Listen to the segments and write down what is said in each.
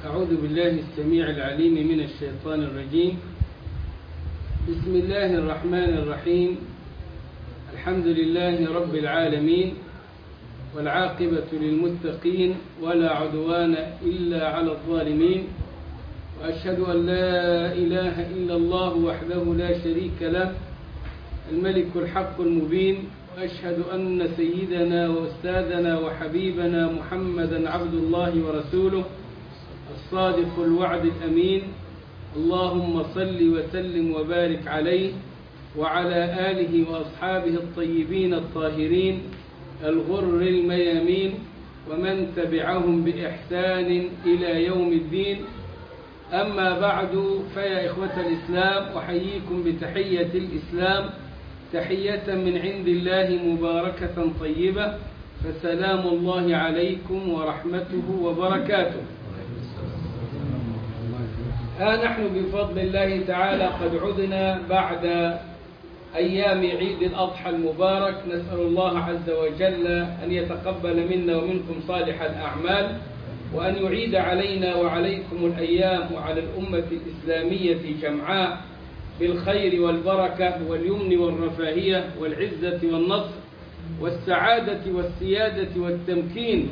أعوذ بالله السميع العليم من الشيطان الرجيم بسم الله الرحمن الرحيم الحمد لله رب العالمين والعاقبة للمتقين ولا عدوان إلا على الظالمين وأشهد أن لا إله إلا الله وحده لا شريك له الملك الحق المبين وأشهد أن سيدنا وأستاذنا وحبيبنا محمدا عبد الله ورسوله الصادق الوعد الأمين اللهم صل وسلم وبارك عليه وعلى آله وأصحابه الطيبين الطاهرين الغر الميامين ومن تبعهم بإحسان إلى يوم الدين أما بعد فيا إخوة الإسلام أحييكم بتحية الإسلام تحية من عند الله مباركة طيبة فسلام الله عليكم ورحمته وبركاته ها نحن بفضل الله تعالى قد عدنا بعد أيام عيد الأضحى المبارك نسأل الله عز وجل أن يتقبل منا ومنكم صالح الأعمال وأن يعيد علينا وعليكم الأيام وعلى الأمة الإسلامية جمعاء بالخير والبركة واليمن والرفاهية والعزة والنصر والسعادة والسيادة والتمكين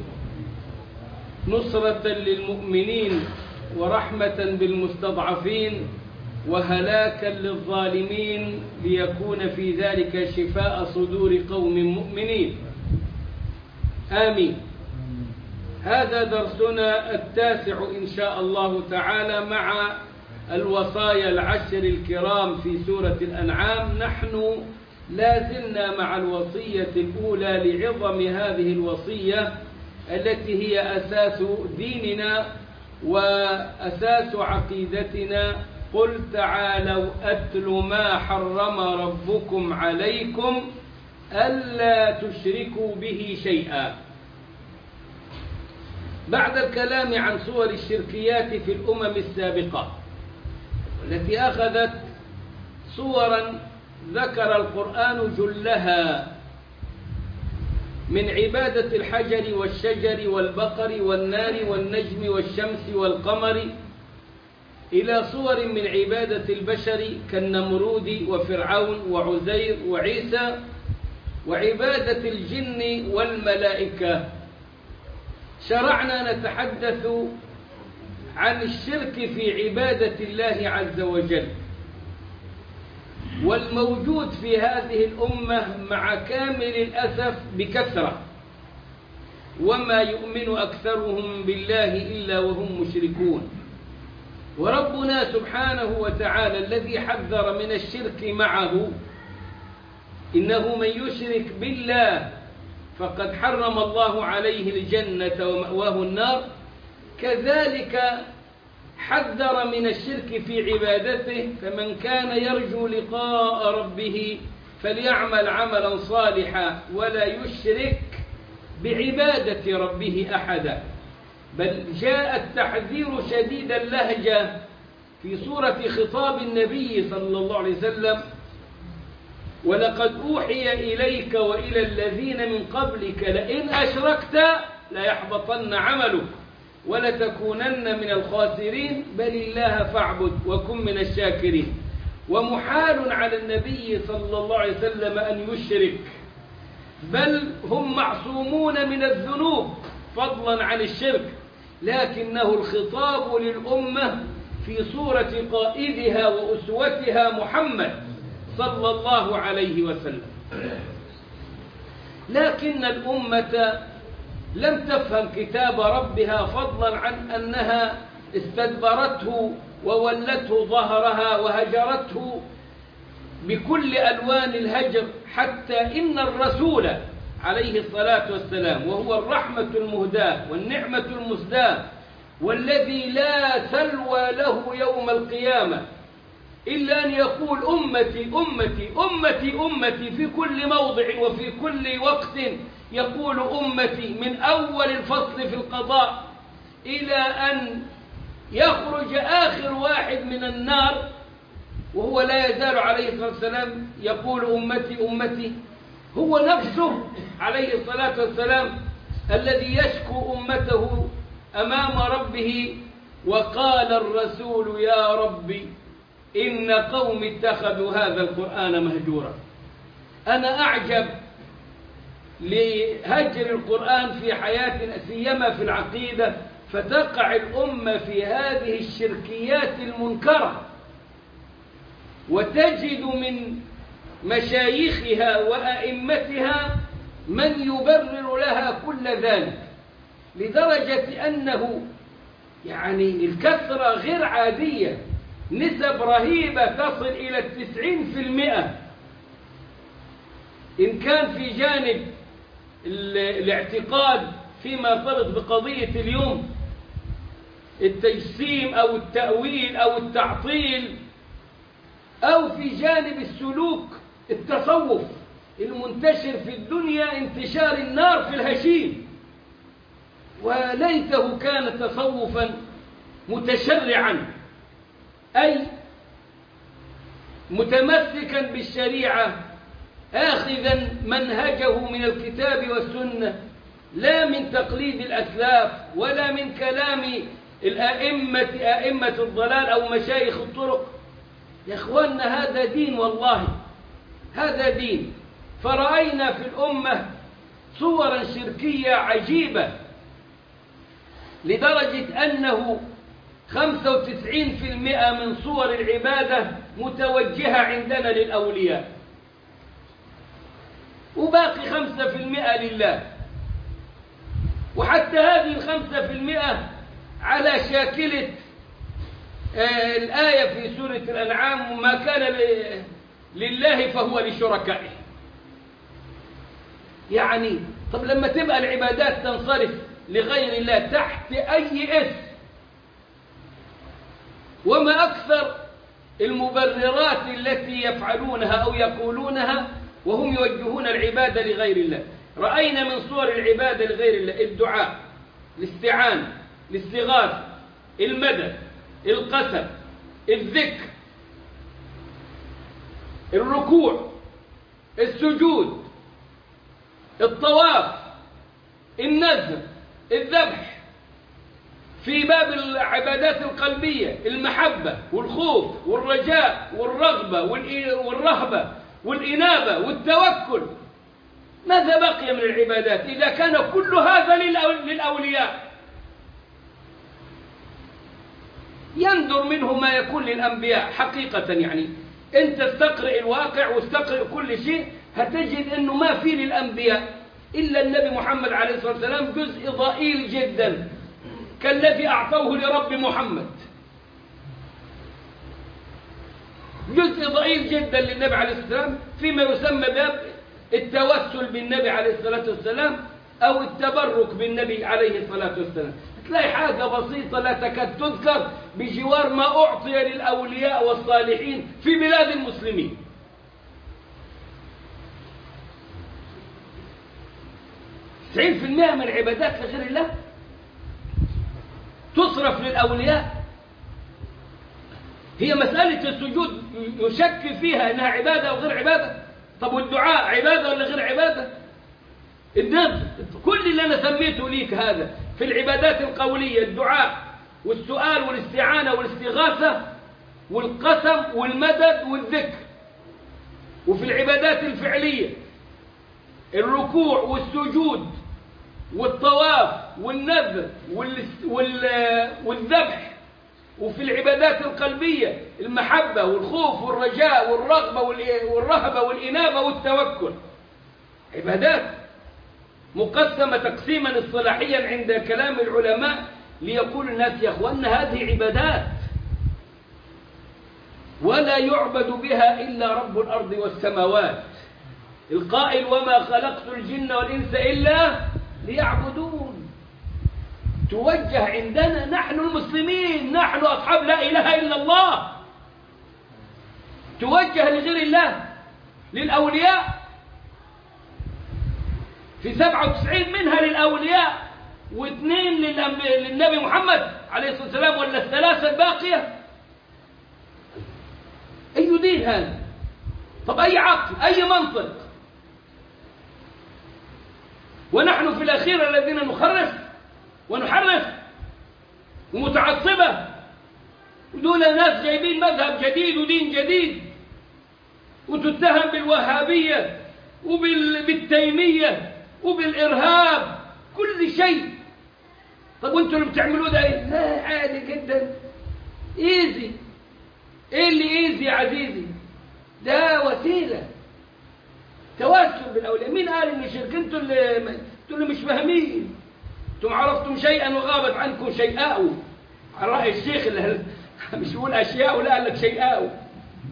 نصرة للمؤمنين ورحمة بالمستضعفين وهلاكا للظالمين ليكون في ذلك شفاء صدور قوم مؤمنين آمين هذا درسنا التاسع إن شاء الله تعالى مع الوصايا العشر الكرام في سورة الأنعام نحن لا زلنا مع الوصية الأولى لعظم هذه الوصية التي هي أساس ديننا وأساس عقيدتنا قل تعالوا أتل ما حرم ربكم عليكم ألا تشركوا به شيئا بعد الكلام عن صور الشركيات في الأمم السابقة والتي أخذت صورا ذكر القرآن جلها من عبادة الحجر والشجر والبقر والنار والنجم والشمس والقمر إلى صور من عبادة البشر كالنمرود وفرعون وعزير وعيسى وعبادة الجن والملائكة شرعنا نتحدث عن الشرك في عبادة الله عز وجل والموجود في هذه الأمة مع كامل الأسف بكثرة وما يؤمن أكثرهم بالله إلا وهم مشركون وربنا سبحانه وتعالى الذي حذر من الشرك معه إنه من يشرك بالله فقد حرم الله عليه الجنة ومأواه النار كذلك حذر من الشرك في عبادته فمن كان يرجو لقاء ربه فليعمل عملا صالحا ولا يشرك بعبادة ربه أحدا بل جاء التحذير شديد اللهجة في سورة خطاب النبي صلى الله عليه وسلم ولقد أوحي إليك وإلى الذين من قبلك لئن أشركت ليحبطن عملك ولتكونن من الخاسرين بل الله فاعبد وكن من الشاكرين ومحال على النبي صلى الله عليه وسلم أن يشرك بل هم معصومون من الذنوب فضلا عن الشرك لكنه الخطاب للأمة في صورة قائدها وأسوتها محمد صلى الله عليه وسلم لكن الأمة لم تفهم كتاب ربها فضلا عن أنها استدبرته وولته ظهرها وهجرته بكل ألوان الهجر حتى إن الرسول عليه الصلاة والسلام وهو الرحمة المهداة والنعمة المسداة والذي لا سلوى له يوم القيامة إلا أن يقول أمتي أمتي أمتي أمتي في كل موضع وفي كل وقت يقول أمتي من أول الفصل في القضاء إلى أن يخرج آخر واحد من النار وهو لا يزال عليه الصلاة والسلام يقول أمتي أمتي هو نفسه عليه الصلاة والسلام الذي يشكو أمته أمام ربه وقال الرسول يا ربي إن قوم اتخذوا هذا القرآن مهجورا أنا أعجب لهجر القرآن في حياتنا سيما في العقيدة فتقع الأمة في هذه الشركيات المنكرة وتجد من مشايخها وأئمتها من يبرر لها كل ذلك لدرجة أنه يعني الكثرة غير عادية نسب رهيبة تصل إلى التسعين في المئة إن كان في جانب الاعتقاد فيما يرتبط بقضية اليوم التجسيم أو التأويل أو التعطيل أو في جانب السلوك التصوف المنتشر في الدنيا انتشار النار في الهشيم وليته كان تصوفا متشرعا أي متمسكا بالشريعة آخذا منهجه من الكتاب والسنة لا من تقليد الأسلاف ولا من كلام الأئمة أئمة الضلال أو مشايخ الطرق يا إخواننا هذا دين والله هذا دين فرأينا في الأمة صورا شركية عجيبة لدرجة أنه 95% من صور العبادة متوجهة عندنا للأولياء وباقي 5% لله وحتى هذه الخمسة في المئة على شاكلة آه الآية في سورة الأنعام ما كان لله فهو لشركائه يعني طب لما تبقى العبادات تنصرف لغير الله تحت أي اسم وما أكثر المبررات التي يفعلونها أو يقولونها وهم يوجهون العبادة لغير الله رأينا من صور العبادة لغير الله الدعاء الاستعانة الاستغاثة المدد القسم الذكر الركوع السجود الطواف النذر الذبح في باب العبادات القلبية المحبة والخوف والرجاء والرغبة والرهبة والإنابة والتوكل ماذا بقي من العبادات إذا كان كل هذا للأولياء يندر منه ما يكون للأنبياء حقيقة يعني أنت استقرئ الواقع واستقرئ كل شيء هتجد أنه ما في للأنبياء إلا النبي محمد عليه الصلاة والسلام جزء ضئيل جدا كالذي أعطوه لرب محمد جزء ضئيل جدا للنبي عليه الصلاة والسلام فيما يسمى باب التوسل بالنبي عليه الصلاة والسلام أو التبرك بالنبي عليه الصلاة والسلام تلاقي حاجة بسيطة لا تكاد تذكر بجوار ما أعطي للأولياء والصالحين في بلاد المسلمين تسعين في المئة من العبادات لغير الله تصرف للأولياء هي مسألة السجود يشك فيها أنها عبادة أو غير عبادة طب والدعاء عبادة ولا غير عبادة النبذ كل اللي أنا سميته ليك هذا في العبادات القولية الدعاء والسؤال والاستعانة والاستغاثة والقسم والمدد والذكر وفي العبادات الفعلية الركوع والسجود والطواف والنذر والذبح وفي العبادات القلبية المحبة والخوف والرجاء والرغبة والرهبة والإنابة والتوكل عبادات مقسمة تقسيما اصطلاحيا عند كلام العلماء ليقول الناس يا أخوانا هذه عبادات ولا يعبد بها إلا رب الأرض والسماوات القائل وما خلقت الجن والإنس إلا ليعبدون توجه عندنا نحن المسلمين نحن أصحاب لا إله إلا الله توجه لغير الله للأولياء في سبعة وتسعين منها للأولياء واثنين للنبي محمد عليه الصلاة والسلام ولا الثلاثة الباقية أي دين هذا طب أي عقل أي منطق ونحن في الأخير الذين نخرف ونحرف ومتعصبة ودول ناس جايبين مذهب جديد ودين جديد وتتهم بالوهابية وبالتيمية وبالإرهاب كل شيء طب وانتوا اللي بتعملوه ده ايه؟ لا عادي جدا ايزي ايه اللي ايزي يا عزيزي؟ ده وسيلة توسل بالأولياء مين قال ان الشرك انتوا اللي انتوا اللي مش فاهمين انتم عرفتم شيئا وغابت عنكم شيئاء على رأي الشيخ اللي مش يقول أشياء ولا قال لك شيئاء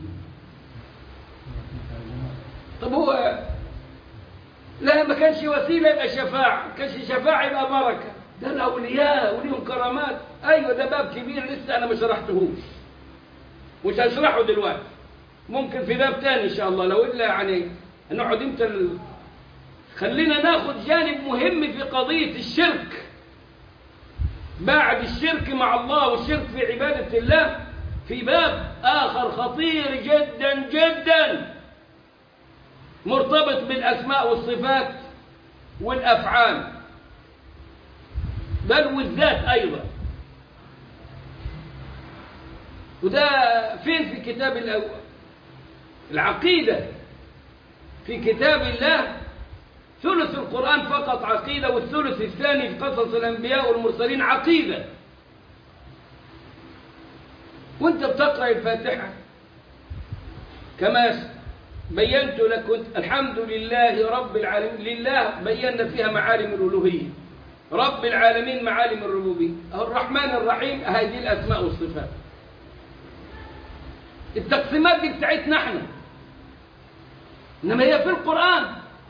طب هو لا ما كانش وسيلة يبقى شفاعة ما كانش شفاعة يبقى بركة ده الأولياء وليهم كرامات أيوة ده باب كبير لسه أنا ما شرحتهوش مش هشرحه دلوقتي ممكن في باب تاني إن شاء الله لو إلا يعني نقعد إمتى ال... خلينا ناخد جانب مهم في قضية الشرك بعد الشرك مع الله والشرك في عبادة الله في باب آخر خطير جدا جدا مرتبط بالأسماء والصفات والأفعال بل والذات أيضا وده فين في كتاب الأول العقيدة في كتاب الله ثلث القرآن فقط عقيدة والثلث الثاني في قصص الأنبياء والمرسلين عقيدة وانت بتقرأ الفاتحة كما بينت لك الحمد لله رب العالمين لله بينا فيها معالم الألوهية رب العالمين معالم الربوبية الرحمن الرحيم هذه الأسماء والصفات التقسيمات دي بتاعتنا احنا انما هي في القرآن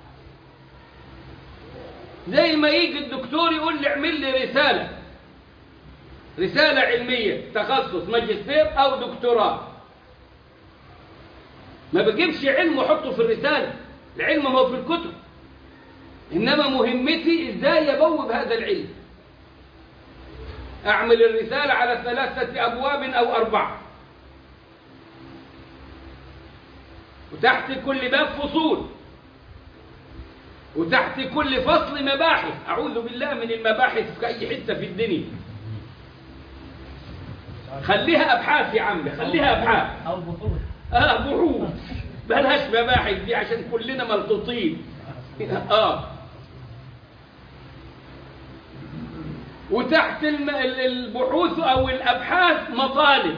زي ما يجي الدكتور يقول لي اعمل لي رسالة رسالة علمية تخصص ماجستير أو دكتوراه ما بجيبش علم وحطه في الرسالة العلم ما هو في الكتب إنما مهمتي إزاي أبوب هذا العلم أعمل الرسالة على ثلاثة أبواب أو أربعة وتحت كل باب فصول وتحت كل فصل مباحث أعوذ بالله من المباحث في أي حتة في الدنيا خليها أبحاث يا عمي خليها أبحاث أو بحوث آه بحوث بلاش مباحث دي عشان كلنا ملطوطين آه وتحت الم- ال- البحوث أو الأبحاث مطالب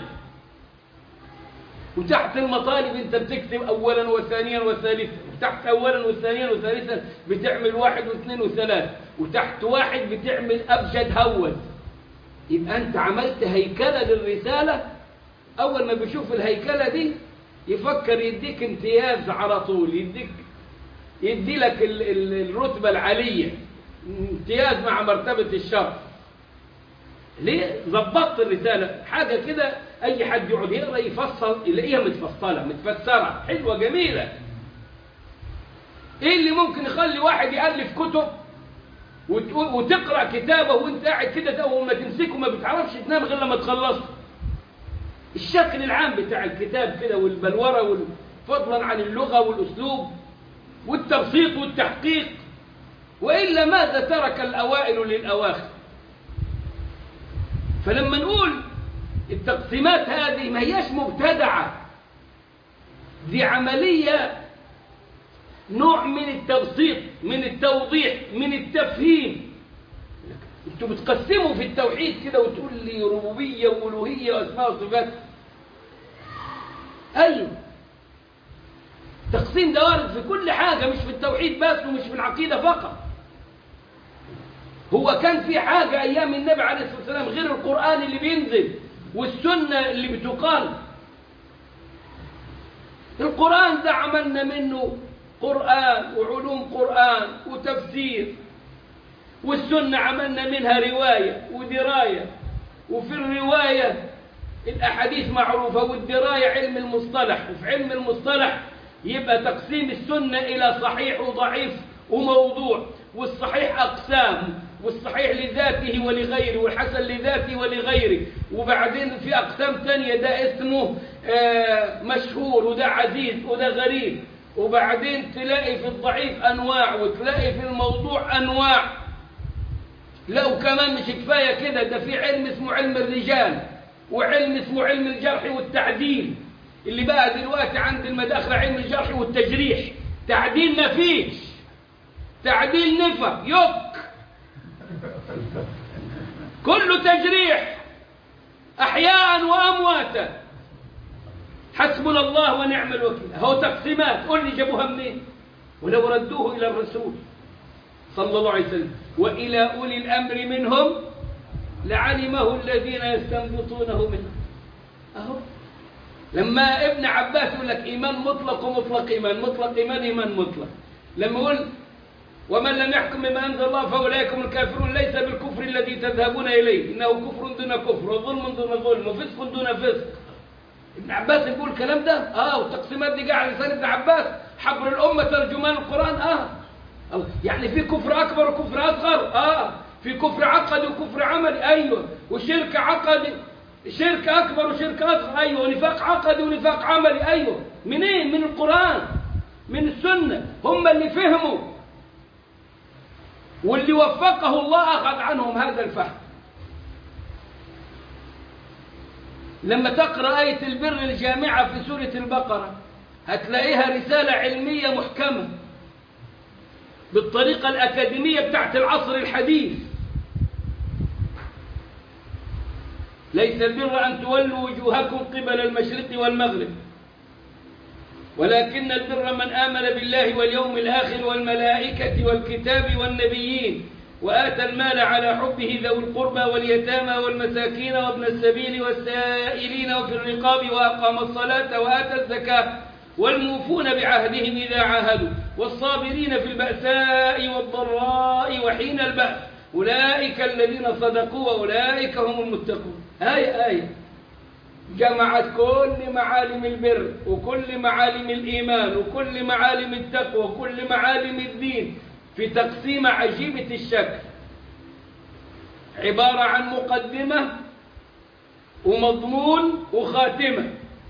وتحت المطالب انت بتكتب اولا وثانيا وثالثا وتحت اولا وثانيا وثالثا بتعمل واحد واثنين وثلاث وتحت واحد بتعمل ابجد هوز يبقى انت عملت هيكله للرساله اول ما بيشوف الهيكله دي يفكر يديك امتياز على طول يديك يدي لك ال- ال- الرتبه العاليه امتياز مع مرتبه الشرف ليه ظبطت الرسالة حاجة كده أي حد يقعد يقرأ يفصل يلاقيها متفصلة متفسرة حلوة جميلة إيه اللي ممكن يخلي واحد يألف كتب وتقول وتقرأ كتابه وانت قاعد كده أول ما تمسكه ما بتعرفش تنام غير لما تخلصه الشكل العام بتاع الكتاب كده والبلورة وال- فضلا عن اللغة والأسلوب والتبسيط والتحقيق وإلا ماذا ترك الأوائل للأواخر فلما نقول التقسيمات هذه ما هياش مبتدعة دي عملية نوع من التبسيط من التوضيح من التفهيم انتوا بتقسموا في التوحيد كده وتقول لي ربوبية وألوهية وأسماء وصفات أيوه تقسيم ده وارد في كل حاجة مش في التوحيد بس ومش في العقيدة فقط هو كان في حاجة أيام النبي عليه الصلاة والسلام غير القرآن اللي بينزل والسنة اللي بتقال القرآن ده عملنا منه قرآن وعلوم قرآن وتفسير والسنة عملنا منها رواية ودراية وفي الرواية الأحاديث معروفة والدراية علم المصطلح وفي علم المصطلح يبقى تقسيم السنة إلى صحيح وضعيف وموضوع والصحيح أقسام والصحيح لذاته ولغيره والحسن لذاته ولغيره وبعدين في أقسام تانية ده اسمه آه، مشهور وده عزيز وده غريب وبعدين تلاقي في الضعيف أنواع وتلاقي في الموضوع أنواع لا وكمان مش كفاية كده ده في علم اسمه علم الرجال وعلم اسمه علم الجرح والتعديل اللي بقى دلوقتي عند المداخل علم الجرح والتجريح تعديل ما فيش تعديل نفق يك كله تجريح أحياء وأمواتا حسبنا الله ونعم الوكيل هو تقسيمات قول لي جابوها منين ولو ردوه إلى الرسول صلى الله عليه وسلم وإلى أولي الأمر منهم لعلمه الذين يستنبطونه منه أهو لما ابن عباس يقول لك إيمان مطلق ومطلق إيمان مطلق إيمان إيمان مطلق لما يقول ومن لم يحكم بما أنزل الله فأولئك هم الكافرون ليس بالكفر الذي تذهبون إليه إنه كفر دون كفر وظلم دون ظلم وفسق دون فسق ابن عباس يقول الكلام ده اه والتقسيمات دي جايه على لسان ابن عباس حبر الأمة ترجمان القرآن اه الله. يعني في كفر أكبر وكفر أصغر اه في كفر عقدي وكفر عملي أيوه وشرك عقدي شرك أكبر وشرك أصغر أيوه ونفاق عقدي ونفاق عملي أيوه منين من القرآن من السنة هم اللي فهموا واللي وفقه الله أخذ عنهم هذا الفهم لما تقرأ آية البر الجامعة في سورة البقرة هتلاقيها رسالة علمية محكمة بالطريقة الأكاديمية بتاعت العصر الحديث ليس البر أن تولوا وجوهكم قبل المشرق والمغرب ولكن البر من آمن بالله واليوم الآخر والملائكة والكتاب والنبيين وآتى المال على حبه ذوي القربى واليتامى والمساكين وابن السبيل والسائلين وفي الرقاب وأقام الصلاة وآتى الزكاة والموفون بعهدهم إذا عاهدوا والصابرين في البأساء والضراء وحين البأس أولئك الذين صدقوا وأولئك هم المتقون آية آية جمعت كل معالم البر وكل معالم الإيمان وكل معالم التقوى وكل معالم الدين في تقسيمة عجيبة الشكل عبارة عن مقدمة ومضمون وخاتمة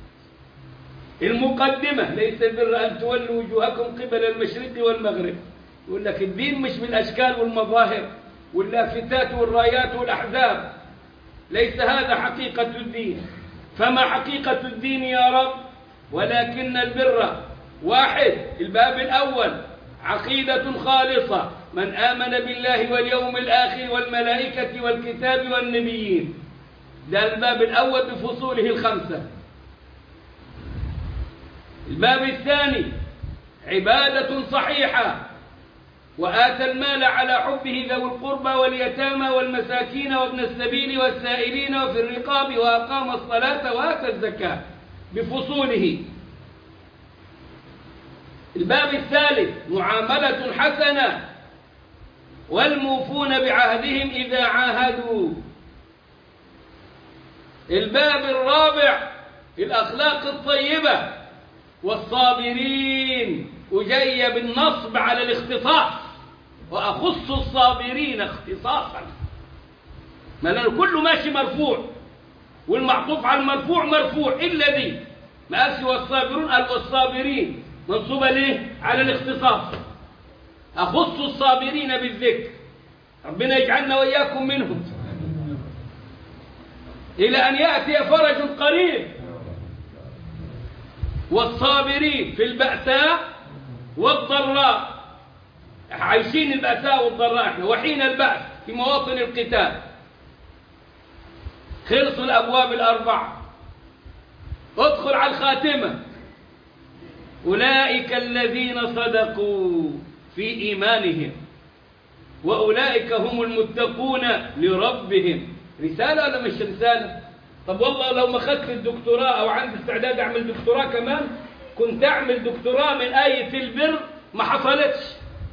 المقدمة ليس البر أن تولوا وجوهكم قبل المشرق والمغرب يقول لك الدين مش بالأشكال والمظاهر واللافتات والرايات والأحزاب ليس هذا حقيقة الدين فما حقيقة الدين يا رب ولكن البر واحد الباب الأول عقيدة خالصة من آمن بالله واليوم الآخر والملائكة والكتاب والنبيين ده الباب الأول بفصوله الخمسة الباب الثاني عبادة صحيحة وآتى المال على حبه ذوي القربى واليتامى والمساكين وابن السبيل والسائلين وفي الرقاب وأقام الصلاة وآتى الزكاة بفصوله الباب الثالث معاملة حسنة والموفون بعهدهم إذا عاهدوا الباب الرابع الأخلاق الطيبة والصابرين وجاية بالنصب على الاختصاص وأخص الصابرين اختصاصا ما لأنه كله ماشي مرفوع والمعطوف على المرفوع مرفوع إلا دي ما قالش والصابرون قال والصابرين منصوبة ليه؟ على الاختصاص أخص الصابرين بالذكر ربنا يجعلنا وإياكم منهم إلى أن يأتي فرج قريب والصابرين في البأساء والضراء عايشين البأساء والضراء احنا وحين البأس في مواطن القتال خلصوا الأبواب الأربعة ادخل على الخاتمة أولئك الذين صدقوا في إيمانهم وأولئك هم المتقون لربهم رسالة ولا مش رسالة طب والله لو ما خدت الدكتوراه أو عندي استعداد أعمل دكتوراه كمان كنت أعمل دكتوراه من آية البر ما حصلتش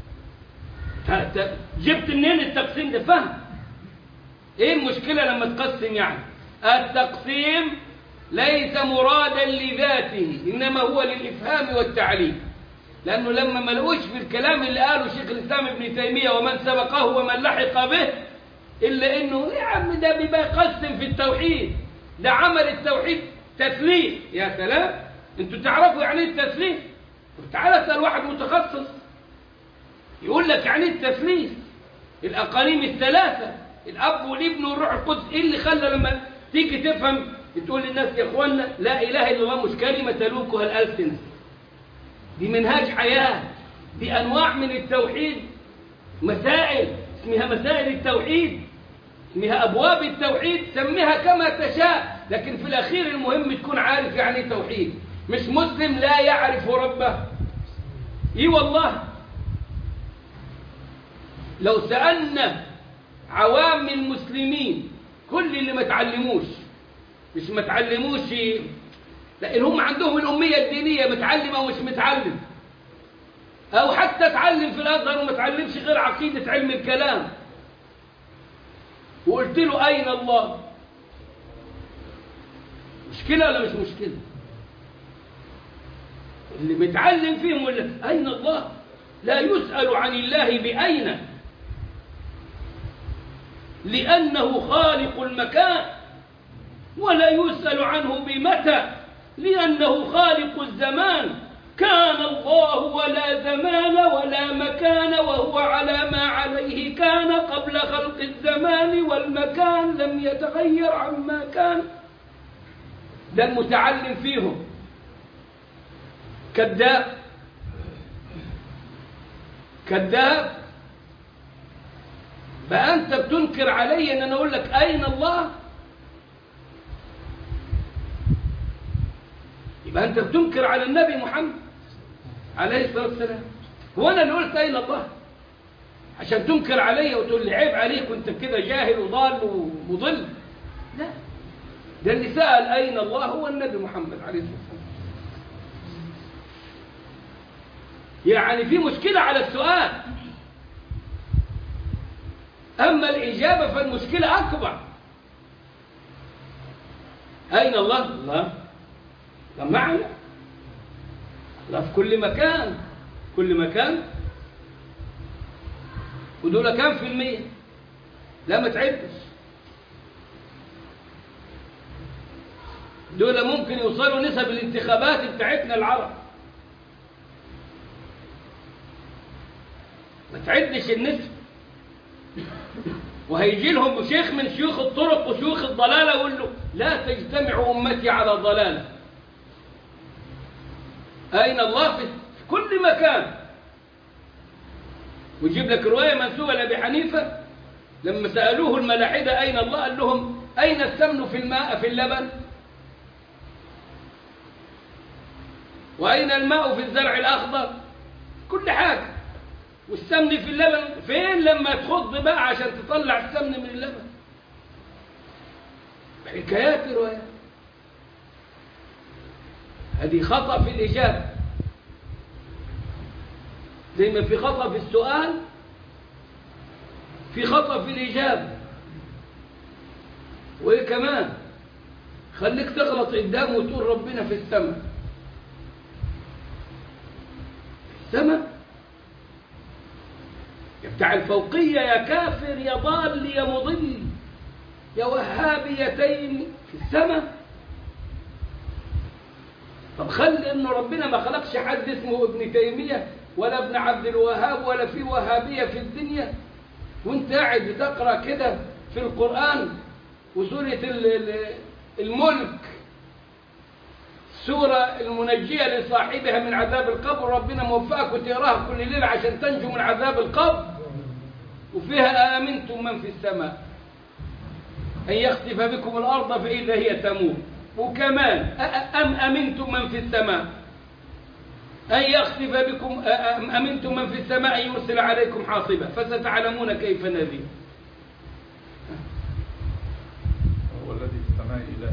جبت منين التقسيم ده فهم ايه المشكلة لما تقسم يعني التقسيم ليس مرادا لذاته إنما هو للإفهام والتعليم لأنه لما ما لقوش في الكلام اللي قاله شيخ الإسلام ابن تيمية ومن سبقه ومن لحق به إلا إنه يا عم ده بيبقى يقسم في التوحيد ده عمل التوحيد تثليث يا سلام انتوا تعرفوا يعني ايه التثليث تعال اسال واحد متخصص يقول لك يعني ايه التثليث الأقانيم الثلاثة الأب والابن والروح القدس إيه اللي خلى لما تيجي تفهم تقول للناس يا إخوانا لا إله إلا الله مش كلمة تلوكها الألسنة دي منهاج حياة دي أنواع من التوحيد مسائل اسمها مسائل التوحيد اسمها أبواب التوحيد سميها كما تشاء لكن في الأخير المهم تكون عارف يعني إيه توحيد مش مسلم لا يعرف ربه إيه والله لو سألنا عوام المسلمين كل اللي ما تعلموش مش ما تعلموش لأن هم عندهم الأمية الدينية متعلم أو مش متعلم أو حتى تعلم في الأزهر وما تعلمش غير عقيدة علم الكلام وقلت له أين الله مشكلة ولا مش مشكلة اللي بيتعلم فيهم يقول لك أين الله لا يسأل عن الله بأين لأنه خالق المكان ولا يسأل عنه بمتى لأنه خالق الزمان كان الله ولا زمان ولا مكان وهو على ما عليه كان قبل خلق الزمان والمكان لم يتغير عما كان ده المتعلم فيهم كذاب كذاب بقى أنت بتنكر علي أن أنا أقول لك أين الله يبقى أنت بتنكر على النبي محمد عليه الصلاة والسلام هو أنا اللي قلت أين الله عشان تنكر علي وتقول لي عيب عليك وأنت كده جاهل وضال ومضل لا ده اللي سأل أين الله هو النبي محمد عليه الصلاة والسلام يعني في مشكلة على السؤال أما الإجابة فالمشكلة أكبر أين الله؟ الله طب معنا الله في كل مكان كل مكان ودول كام في المية لا ما تعدش دول ممكن يوصلوا نسب الانتخابات بتاعتنا العرب ما تعدش النسب وهيجي لهم شيخ من شيوخ الطرق وشيوخ الضلالة يقول له لا تجتمع أمتي على ضلالة أين الله في كل مكان ويجيب لك رواية منسوبة لأبي حنيفة لما سألوه الملاحدة أين الله قال لهم أين السمن في الماء في اللبن وأين الماء في الزرع الأخضر كل حاجة والسمن في اللبن فين لما تخض بقى عشان تطلع السمن من اللبن حكايات روايات هذه خطأ في الإجابة زي ما في خطأ في السؤال في خطأ في الإجابة وإيه كمان خليك تغلط قدام وتقول ربنا في السماء السماء يا بتاع الفوقية يا كافر يا ضال يا مضل يا وهابيتين في السماء طب خلي انه ربنا ما خلقش حد اسمه ابن تيمية ولا ابن عبد الوهاب ولا في وهابية في الدنيا وانت قاعد بتقرأ كده في القرآن وسورة الملك سورة المنجية لصاحبها من عذاب القبر ربنا موفقك وتقراها كل ليلة عشان تنجو من عذاب القبر وفيها آمنتم من في السماء أن يخسف بكم الأرض فإذا هي تموت وكمان أم أمنتم من في السماء أن يخسف بكم أم أمنتم من في السماء أن يرسل عليكم حاصبا فستعلمون كيف نذير هو الذي في السماء إله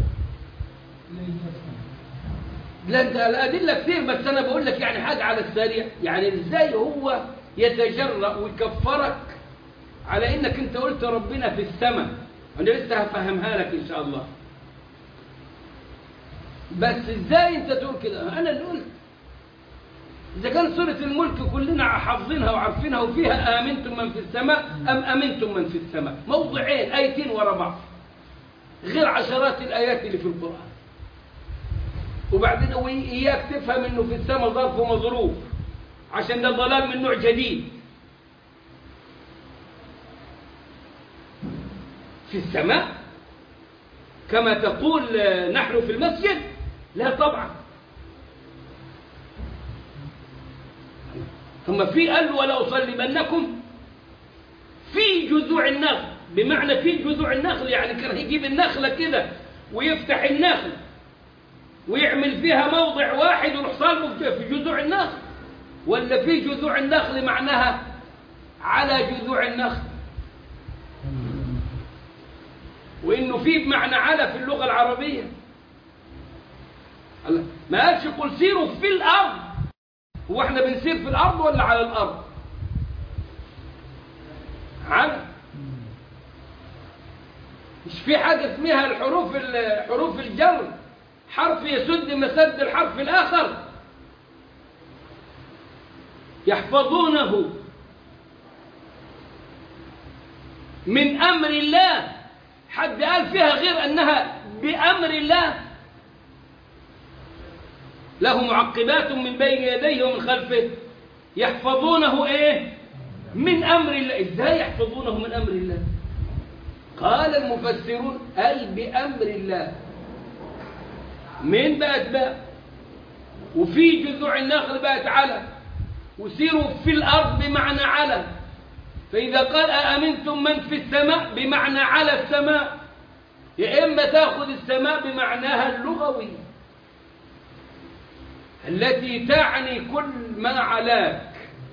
لا انت الأدلة كثير بس أنا بقول لك يعني حاجة على السريع يعني إزاي هو يتجرأ ويكفرك على إنك أنت قلت ربنا في السماء أنا لسه هفهمها لك إن شاء الله بس إزاي أنت تقول كده أنا اللي قلت إذا كان سورة الملك كلنا حافظينها وعارفينها وفيها آمنتم من في السماء أم أمنتم من في السماء موضعين آيتين ورا بعض غير عشرات الآيات اللي في القرآن وبعدين إياك تفهم إنه في السماء ظرف ومظروف عشان ده ضلال من نوع جديد في السماء كما تقول آه، نحن في المسجد لا طبعا ثم في قال ولا أصلبنكم في جذوع النخل بمعنى في جذوع النخل يعني كان يجيب النخلة كده ويفتح النخل ويعمل فيها موضع واحد ويروح صالبه في جذوع النخل ولا في جذوع النخل معناها على جذوع النخل وانه في بمعنى على في اللغه العربيه الله. ما قالش قل سيروا في الارض هو احنا بنسير في الارض ولا على الارض على مش في حاجه اسمها الحروف ال- حروف الجر حرف يسد مسد الحرف الاخر يحفظونه من امر الله حد قال فيها غير انها بامر الله له معقبات من بين يديه ومن خلفه يحفظونه ايه من امر الله ازاي يحفظونه من امر الله قال المفسرون اي بامر الله من بقت بقى وفي جذوع النخل بقت على وسيروا في الارض بمعنى على فاذا قال اامنتم من في السماء بمعنى على السماء يا اما تاخذ السماء بمعناها اللغوي التي تعني كل ما علاك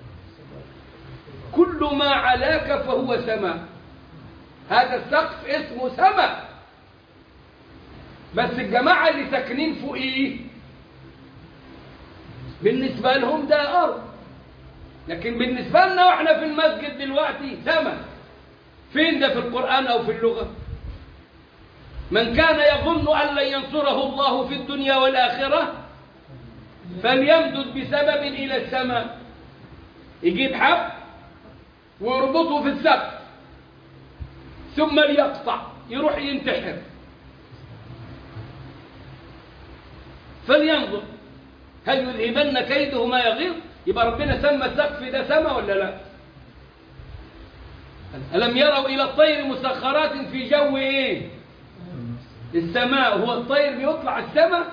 كل ما علاك فهو سماء هذا السقف اسمه سماء بس الجماعة اللي ساكنين فوقيه بالنسبة لهم ده أرض لكن بالنسبة لنا واحنا في المسجد دلوقتي سماء فين ده في القرآن أو في اللغة من كان يظن أن لن ينصره الله في الدنيا والآخرة فليمدد بسبب إلى السماء يجيب حب ويربطه في السقف ثم ليقطع يروح ينتحر فلينظر هل يذهبن كيده ما يغيظ يبقى ربنا سمى السقف ده سما ولا لا ألم يروا إلى الطير مسخرات في جو إيه السماء هو الطير بيطلع السماء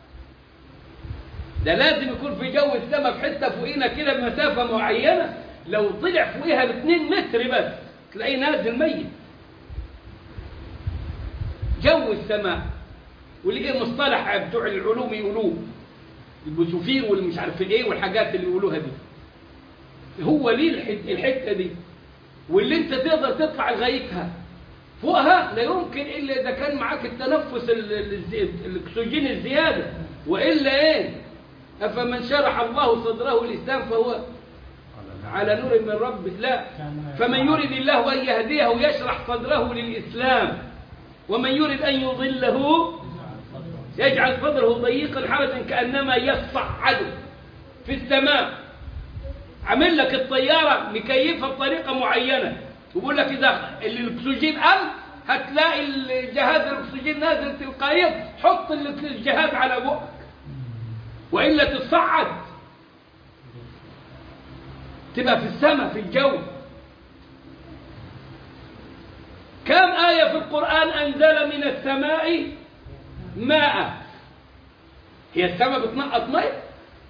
ده لازم يكون في جو السماء في حته فوقينا كده بمسافه معينه لو طلع فوقيها ب 2 متر بس تلاقيه نازل ميت جو السماء واللي ايه مصطلح بتوع العلوم يقولوه البوسوفير واللي مش عارف الايه والحاجات اللي يقولوها دي هو ليه الحت- الحته دي واللي انت تقدر تطلع لغايتها فوقها لا يمكن الا اذا كان معاك التنفس ال- ال- الزي- الاكسجين الزياده والا ايه افمن شرح الله صدره الاسلام فهو على نور من ربه لا فمن يرد الله ان يهديه يشرح صدره للاسلام ومن يرد ان يضله يجعل صدره ضيقا حرجا كانما يصعد في السماء عامل لك الطياره مكيفها بطريقه معينه وبيقول لك اذا الاكسجين قل هتلاقي الجهاز الاكسجين نازل تلقائيا حط الجهاز على بقك والا تصعد تبقى في السماء في الجو كم آية في القرآن أنزل من السماء ماء هي السماء بتنقط ماء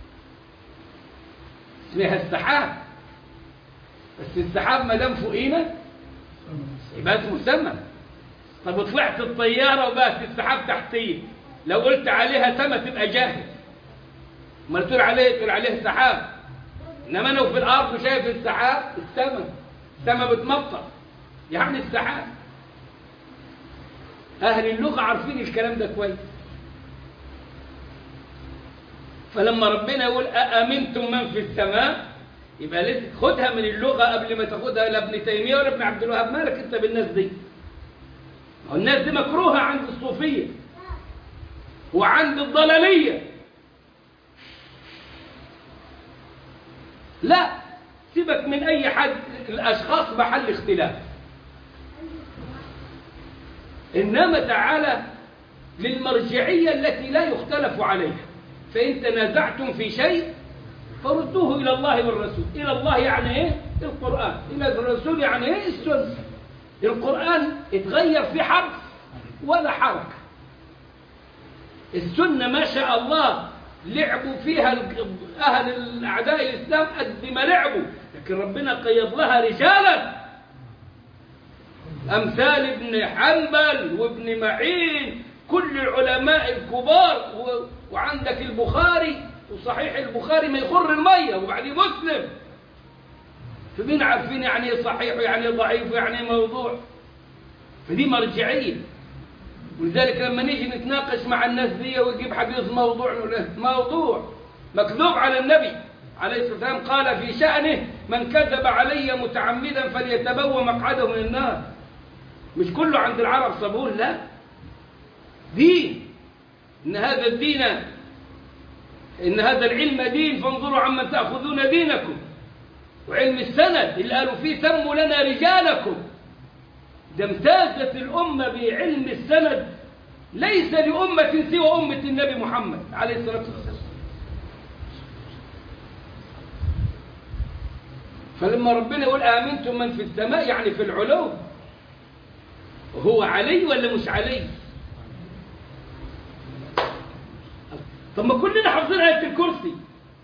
اسمها السحاب بس السحاب ما دام فوقينا يبقى اسمه سماء طب وطلعت الطيارة وبقت السحاب تحتيه لو قلت عليها سماء تبقى جاهز ما تقول عليه تقول عليه سحاب انما انا في الارض شايف السحاب السماء السماء بتمطر يعني السحاب اهل اللغه عارفين الكلام ده كويس فلما ربنا يقول أأمنتم من في السماء يبقى لازم خدها من اللغة قبل ما تاخدها لا ابن تيمية ولا ابن عبد الوهاب مالك انت بالناس دي ما هو الناس دي مكروهة عند الصوفية وعند الضلالية لا سيبك من أي حد الأشخاص محل اختلاف إنما تعالى للمرجعية التي لا يختلف عليها فإن تنازعتم في شيء فردوه إلى الله والرسول إلى الله يعني إيه؟ القرآن إلى الرسول يعني إيه؟ السنة القرآن اتغير في حرف ولا حركة السنة ما شاء الله لعبوا فيها ال- أهل أعداء الإسلام قد ما لعبوا لكن ربنا قيض لها رجالا أمثال ابن حنبل وابن معين كل العلماء الكبار و- وعندك البخاري وصحيح البخاري ما يخر المية وبعدين مسلم فمين عارفين يعني ايه صحيح ويعني ايه ضعيف ويعني ايه موضوع فدي مرجعية ولذلك لما نيجي نتناقش مع الناس دي ويجيب حديث موضوع نقول له موضوع مكذوب على النبي عليه الصلاة والسلام قال في شأنه من كذب علي متعمدا فليتبوى مقعده من النار مش كله عند العرب صبون لا دين إن هذا الدين إن هذا العلم دين فانظروا عمن تأخذون دينكم وعلم السند اللي قالوا فيه سموا لنا رجالكم ده امتازت الأمة بعلم السند ليس لأمة سوى أمة النبي محمد عليه الصلاة والسلام فلما ربنا يقول آمنتم من في السماء يعني في العلو هو علي ولا مش علي طب ما كلنا حافظين آية الكرسي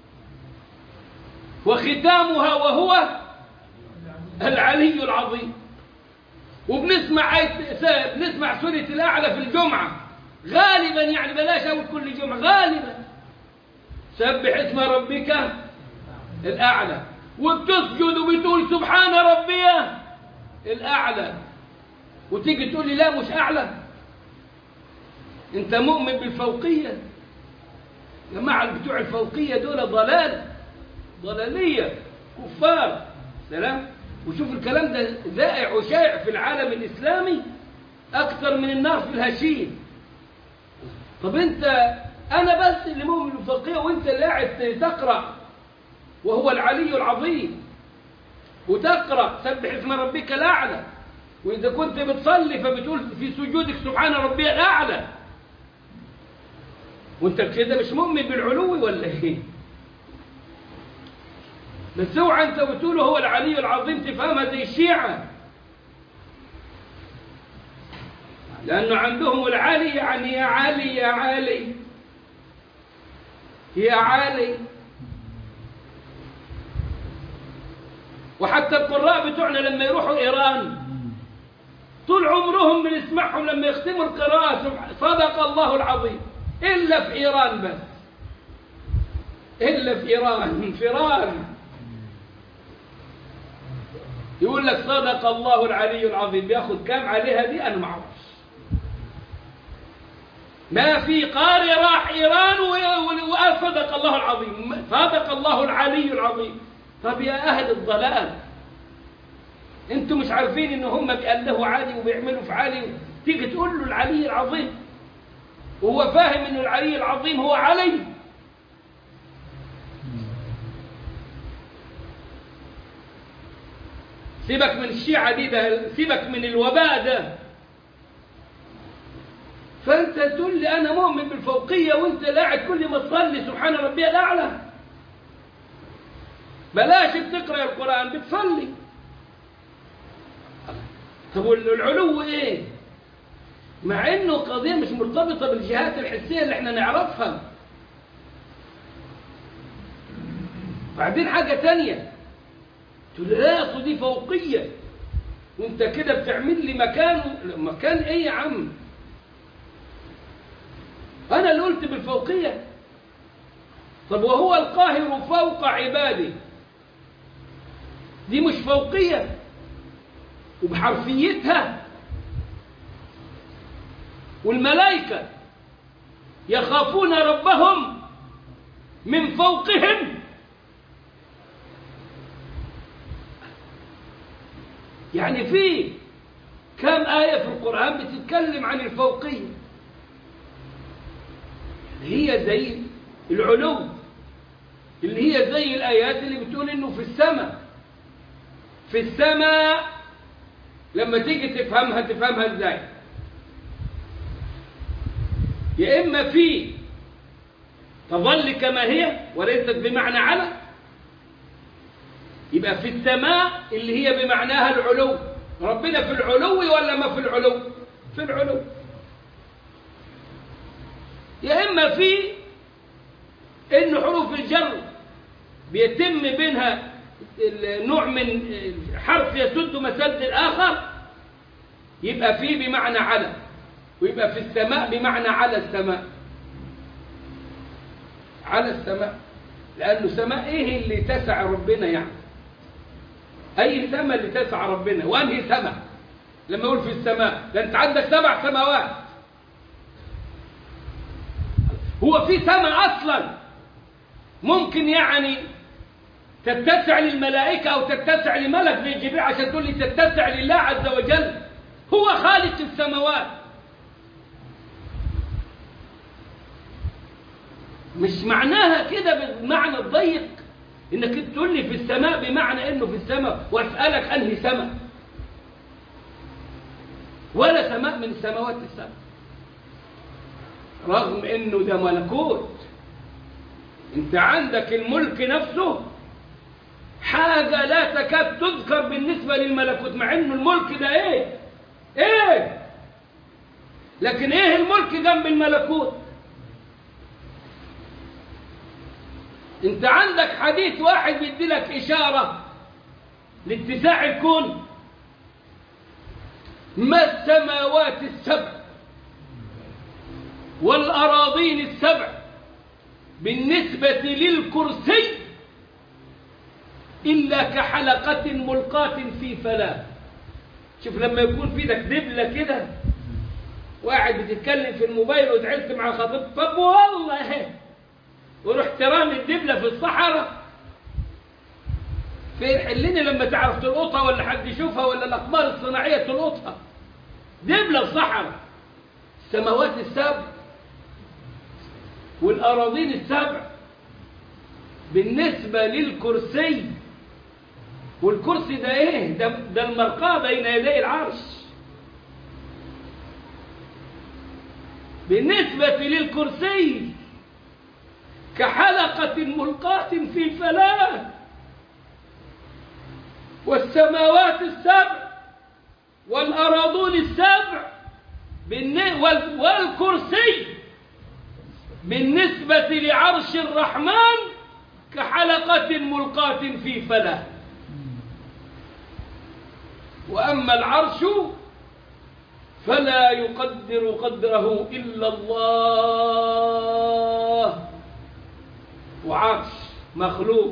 وختامها وهو العلي العظيم وبنسمع آية بنسمع سورة الأعلى في الجمعة غالبا يعني بلاش أقول كل جمعة غالبا سبح اسم ربك الأعلى وبتسجد وبتقول سبحان ربي الأعلى وتيجي تقول لي لا مش أعلى أنت مؤمن بالفوقية يا جماعة بتوع الفوقية دول ضلال ضلالية كفار سلام وشوف الكلام ده ذائع وشائع في العالم الإسلامي أكثر من النار في الهشيم طب أنت أنا بس اللي مؤمن بالفوقية وأنت اللي قاعد تقرأ وهو العلي العظيم وتقرأ سبح اسم ربك الأعلى وإذا كنت بتصلي فبتقول في سجودك سبحان ربي الأعلى وانت كده مش مؤمن بالعلو ولا ايه بس اوعى انت بتقوله هو العلي العظيم تفهمها زي الشيعة لأنه عندهم العلي يعني يا علي يا علي يا علي وحتى القراء بتوعنا لما يروحوا إيران طول عمرهم بنسمعهم لما يختموا القراءة صدق الله العظيم إلا في إيران بس إلا في إيران انفراد يقول لك صدق الله العلي العظيم بياخد كام عليها دي أنا ما اعرفش ما في قارئ راح إيران وقال صدق الله العظيم صدق الله العلي العظيم طب يا أهل الضلال انتوا مش عارفين ان هم بيألهوا عالي وبيعملوا في عالي تيجي تقول له العلي العظيم وهو فاهم ان العلي العظيم هو علي سيبك من الشيعة دي ده سيبك من الوباء ده فانت تقول لي انا مؤمن بالفوقية وانت قاعد كل ما تصلي سبحان ربي الاعلى بلاش بتقرا القرآن بتصلي طب والعلو ايه مع انه قضية مش مرتبطة بالجهات الحسية اللي احنا نعرفها بعدين حاجة تانية تقول لا أصل دي فوقية وانت كده بتعمل لي مكان مكان ايه يا عم انا اللي قلت بالفوقية طب وهو القاهر فوق عباده دي مش فوقية وبحرفيتها والملائكة يخافون ربهم من فوقهم يعني في كم آية في القرآن بتتكلم عن الفوقية هي زي العلو اللي هي زي الآيات اللي بتقول إنه في السماء في السماء لما تيجي تفهمها تفهمها ازاي يا إما في تظل كما هي وليست بمعنى على يبقى في السماء اللي هي بمعناها العلو ربنا في العلو ولا ما في العلو في العلو يا إما في إن حروف الجر بيتم بينها نوع من حرف يسد مسد الآخر يبقى في بمعنى على ويبقى في السماء بمعنى على السماء على السماء لأنه سماء إيه اللي تسع ربنا يعني أي سماء اللي تسع ربنا وأنهي سماء لما يقول في السماء ده أنت عندك سبع سماوات هو في سماء أصلا ممكن يعني تتسع للملائكة أو تتسع لملك زي جبريل عشان تقول لي تتسع لله عز وجل هو خالق السماوات مش معناها كده بالمعنى الضيق انك تقول لي في السماء بمعنى انه في السماء واسالك انهي سماء ولا سماء من السماوات السبع رغم انه ده ملكوت انت عندك الملك نفسه حاجة لا تكاد تذكر بالنسبة للملكوت مع انه الملك ده ايه ايه لكن ايه الملك جنب الملكوت انت عندك حديث واحد بيدي لك اشارة لاتساع الكون ما السماوات السبع والأراضين السبع بالنسبة للكرسي إلا كحلقة ملقاة في فلاة شوف لما يكون في ايدك دبلة كده واحد بتتكلم في الموبايل وتعلت مع خطيب طب والله ورحت رامي الدبلة في الصحراء فين حلني لما تعرف تلقطها ولا حد يشوفها ولا الأقمار الصناعية تلقطها دبلة في صحراء السماوات السبع والأراضين السبع بالنسبة للكرسي والكرسي ده ايه ده, ده المرقاة بين يدي العرش بالنسبة للكرسي كحلقة ملقاة في فلاة والسماوات السبع والأراضون السبع والكرسي بالنسبة لعرش الرحمن كحلقة ملقاة في فلاة وأما العرش فلا يقدر قدره إلا الله وعرش مخلوق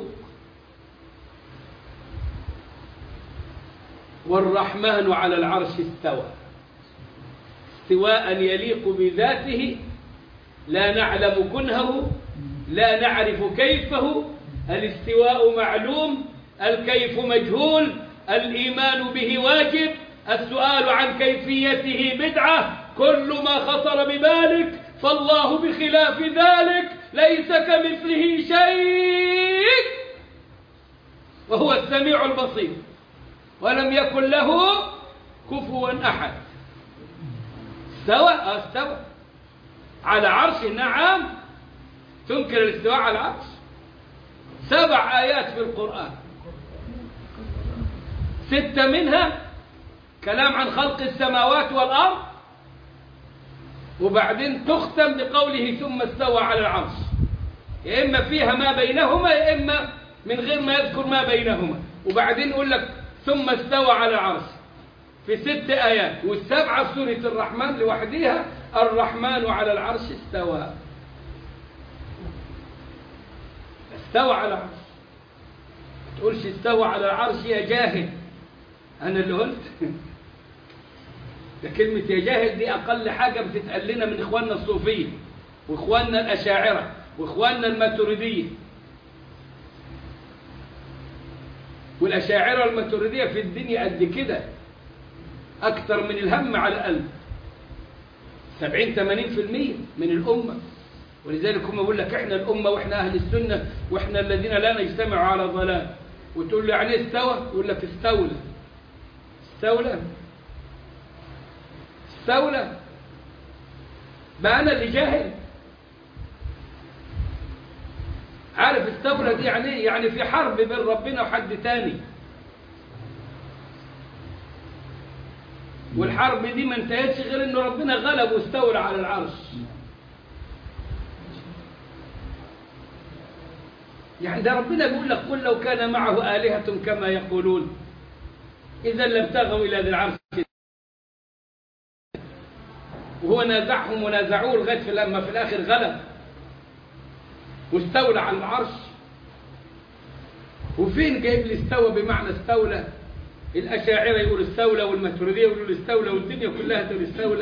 والرحمن على العرش استوى استواء يليق بذاته لا نعلم كنهه لا نعرف كيفه الاستواء معلوم الكيف مجهول الإيمان به واجب السؤال عن كيفيته بدعة كل ما خطر ببالك فالله بخلاف ذلك ليس كمثله شيء وهو السميع البصير ولم يكن له كفوا أحد استوى استوى على عرش نعم تنكر الاستواء على العرش سبع آيات في القرآن ستة منها كلام عن خلق السماوات والأرض وبعدين تختم بقوله ثم استوى على العرش يا إما فيها ما بينهما يا إما من غير ما يذكر ما بينهما وبعدين يقول لك ثم استوى على العرش في ست آيات والسبعة في سورة الرحمن لوحدها الرحمن على العرش استوى استوى على العرش ما تقولش استوى على العرش يا جاهل أنا اللي قلت ده كلمة يا جاهل دي أقل حاجة بتتقال لنا من إخواننا الصوفية وإخواننا الأشاعرة وإخواننا الماتريدية والأشاعرة الماتريدية في الدنيا قد كده أكثر من الهم على القلب سبعين ثمانين في المية من الأمة ولذلك هم يقول لك إحنا الأمة وإحنا أهل السنة وإحنا الذين لا نجتمع على ضلال وتقول له يعني استوى يقول لك استولى استولى استولى بقى أنا اللي جاهل عارف استولى دي يعني ايه؟ يعني في حرب بين ربنا وحد تاني والحرب دي ما انتهتش غير انه ربنا غلب واستولى على العرش يعني ده ربنا بيقول لك قل لو كان معه آلهة كما يقولون إذا لابتغوا إلى ذي العرش وهو نازعهم ونازعوه لغاية في لما في الآخر غلب واستولى على العرش وفين جايب لي استوى بمعنى استولى الأشاعرة يقولوا استولى والماتريدية يقولوا استولى والدنيا كلها تقول استولى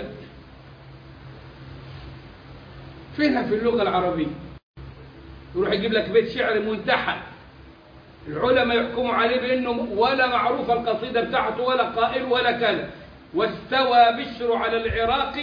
فينها في اللغة العربية يروح يجيب لك بيت شعر منتحل العلماء يحكموا عليه بأنه ولا معروف القصيدة بتاعته ولا قائل ولا كذا واستوى بشر على العراق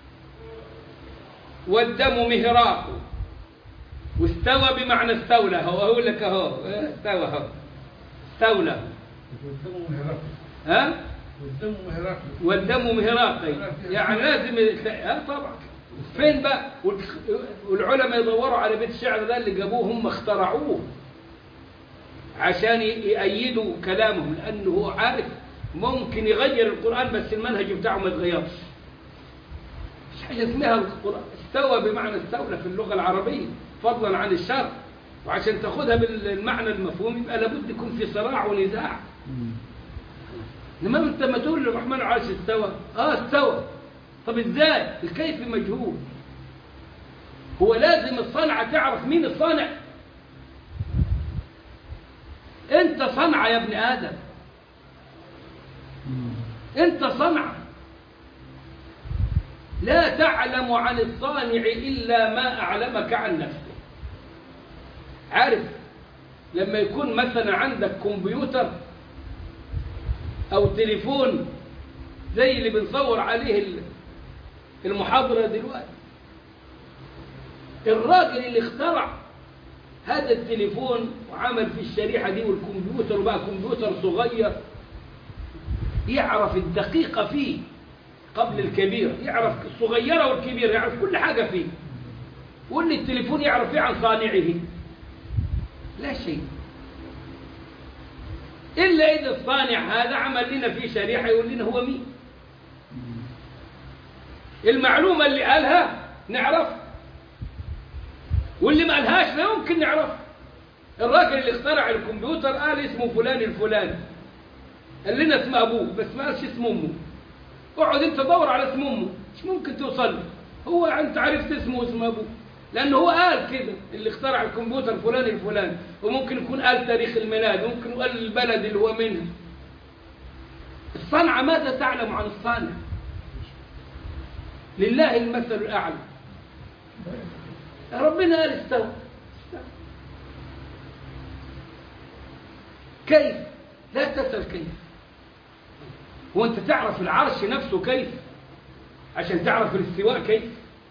والدم مهراق واستوى بمعنى استولى هو أقول لك أهو استوى أهو استولى والدم مهراق ها والدم مهراق والدم مهراقي يعني لازم يت- ها طبعا فين بقى والخ- والعلماء يدوروا على بيت الشعر ده اللي جابوه هم اخترعوه عشان ي- يأيدوا كلامهم لأنه هو عارف ممكن يغير القرآن بس المنهج بتاعه ما يتغيرش مش حاجة اسمها القرآن استوى بمعنى استولى في اللغة العربية فضلا عن الشرع وعشان تاخدها بالمعنى المفهوم يبقى لابد يكون في صراع ونزاع انما انت ما تقول للرحمن العرش استوى اه استوى طب ازاي الكيف مجهول هو لازم الصنعة تعرف مين الصانع انت صنعة يا ابن ادم انت صنعة لا تعلم عن الصانع الا ما اعلمك عن نفسه عارف لما يكون مثلا عندك كمبيوتر او تليفون زي اللي بنصور عليه ال- المحاضرة دلوقتي الراجل اللي اخترع هذا التليفون وعمل في الشريحة دي والكمبيوتر وبقى كمبيوتر صغير يعرف الدقيقة فيه قبل الكبير يعرف الصغيرة والكبيرة يعرف كل حاجة فيه واللي التليفون يعرف ايه عن صانعه لا شيء إلا إذا الصانع هذا عمل لنا فيه شريحة يقول لنا هو مين المعلومة اللي قالها نعرف واللي ما قالهاش لا يمكن نعرف الراجل اللي اخترع الكمبيوتر قال اسمه فلان الفلاني قال لنا اسم أبوه بس ما قالش اسم أمه اقعد انت دور على اسم أمه مش ممكن توصل له هو انت عرفت اسمه واسم أبوه لأنه هو قال كده اللي اخترع الكمبيوتر فلان الفلاني وممكن يكون قال تاريخ الميلاد ممكن قال البلد اللي هو منها الصنعة ماذا تعلم عن الصانع لله المثل الأعلى ربنا قال استوى استوى. كيف لا تسأل كيف هو أنت تعرف العرش نفسه كيف عشان تعرف الاستواء كيف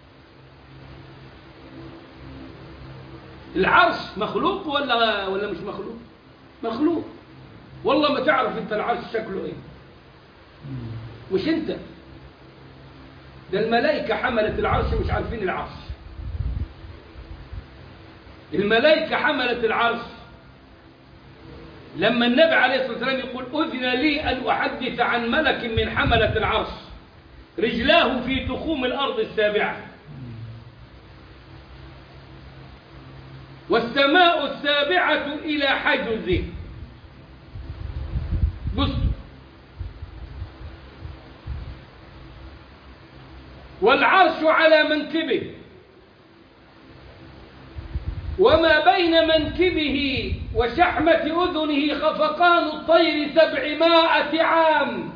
العرش مخلوق ولا ولا مش مخلوق مخلوق والله ما تعرف انت العرش شكله ايه مش انت ده الملائكة حملت العرش مش عارفين العرش الملائكة حملت العرش لما النبي عليه الصلاة والسلام يقول أذن لي أن أحدث عن ملك من حملة العرش رجلاه في تخوم الأرض السابعة والسماء السابعة إلى حجزه بص والعرش على منكبه وما بين منكبه وشحمة أذنه خفقان الطير سبعمائة عام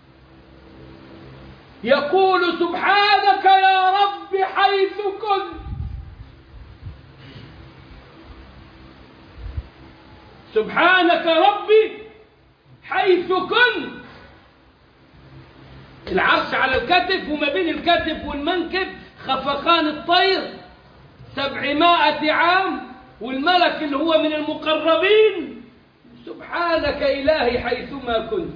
يقول سبحانك يا رب حيث كنت سبحانك ربي حيث كنت العرش على الكتف وما بين الكتف والمنكب خفقان الطير سبعمائة عام والملك اللي هو من المقربين سبحانك إلهي حيثما كنت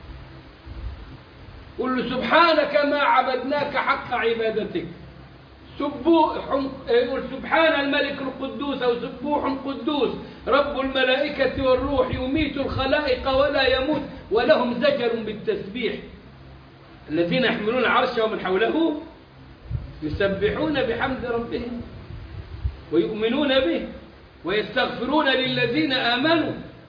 قل له سبحانك ما عبدناك حق عبادتك سبوح يقول سبحان الملك القدوس أو سبوح قدوس رب الملائكة والروح يميت الخلائق ولا يموت ولهم زجر بالتسبيح الذين يحملون العرش ومن حوله يسبحون بحمد ربهم ويؤمنون به ويستغفرون للذين آمنوا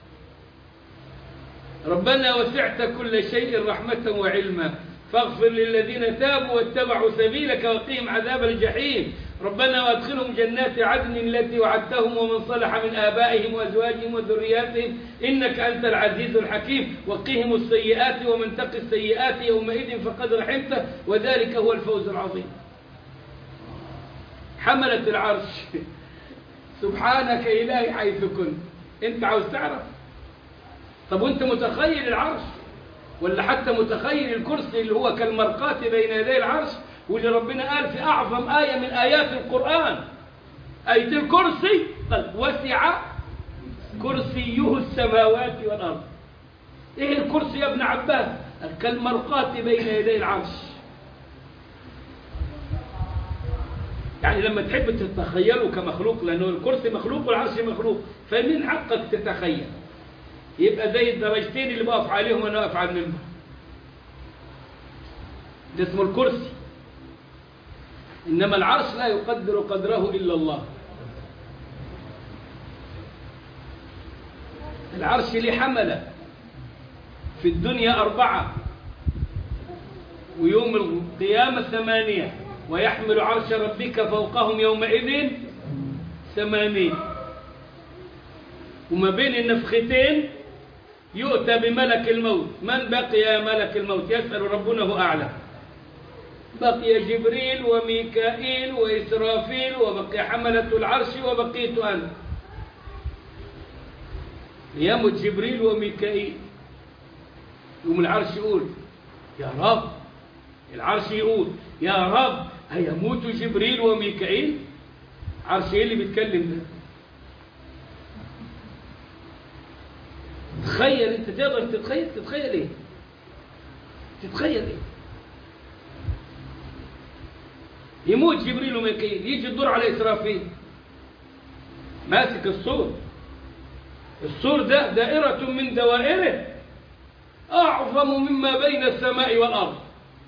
ربنا وسعت كل شيء رحمة وعلما فاغفر للذين تابوا واتبعوا سبيلك وقهم عذاب الجحيم ربنا وادخلهم جنات عدن التي وعدتهم ومن صلح من آبائهم وأزواجهم وذرياتهم إنك أنت العزيز الحكيم وقهم السيئات ومن تق السيئات يومئذ فقد رحمته وذلك هو الفوز العظيم حملت العرش سبحانك إلهي حيث كنت أنت عاوز تعرف طب وانت متخيل العرش ولا حتى متخيل الكرسي اللي هو كالمرقاة بين يدي العرش واللي ربنا قال في أعظم آية من آيات القرآن آية الكرسي قال وسع كرسيه السماوات والأرض إيه الكرسي يا ابن عباس قال كالمرقاة بين يدي العرش يعني لما تحب تتخيله كمخلوق لأنه الكرسي مخلوق والعرش مخلوق فمن حقك تتخيل يبقى زي الدرجتين اللي بقف عليهم وانا واقف على المنبر ده اسمه الكرسي انما العرش لا يقدر قدره الا الله العرش ليه حمله في الدنيا اربعه ويوم القيامه ثمانيه ويحمل عرش ربك فوقهم يومئذ ثمانين وما بين النفختين يؤتى بملك الموت من بقي يا ملك الموت يسأل ربنا هو أعلم بقي جبريل وميكائيل وإسرافيل وبقي حملة العرش وبقيت أنا يموت جبريل وميكائيل يوم العرش يقول يا رب العرش يقول يا رب هيموت جبريل وميكائيل عرش ايه اللي بيتكلم ده تخيل انت تقدر تتخيل تتخيل ايه تتخيل ايه يموت جبريل وميكائيل يجي الدور على اسرافيل ماسك السور السور ده دائرة من دوائره أعظم مما بين السماء والأرض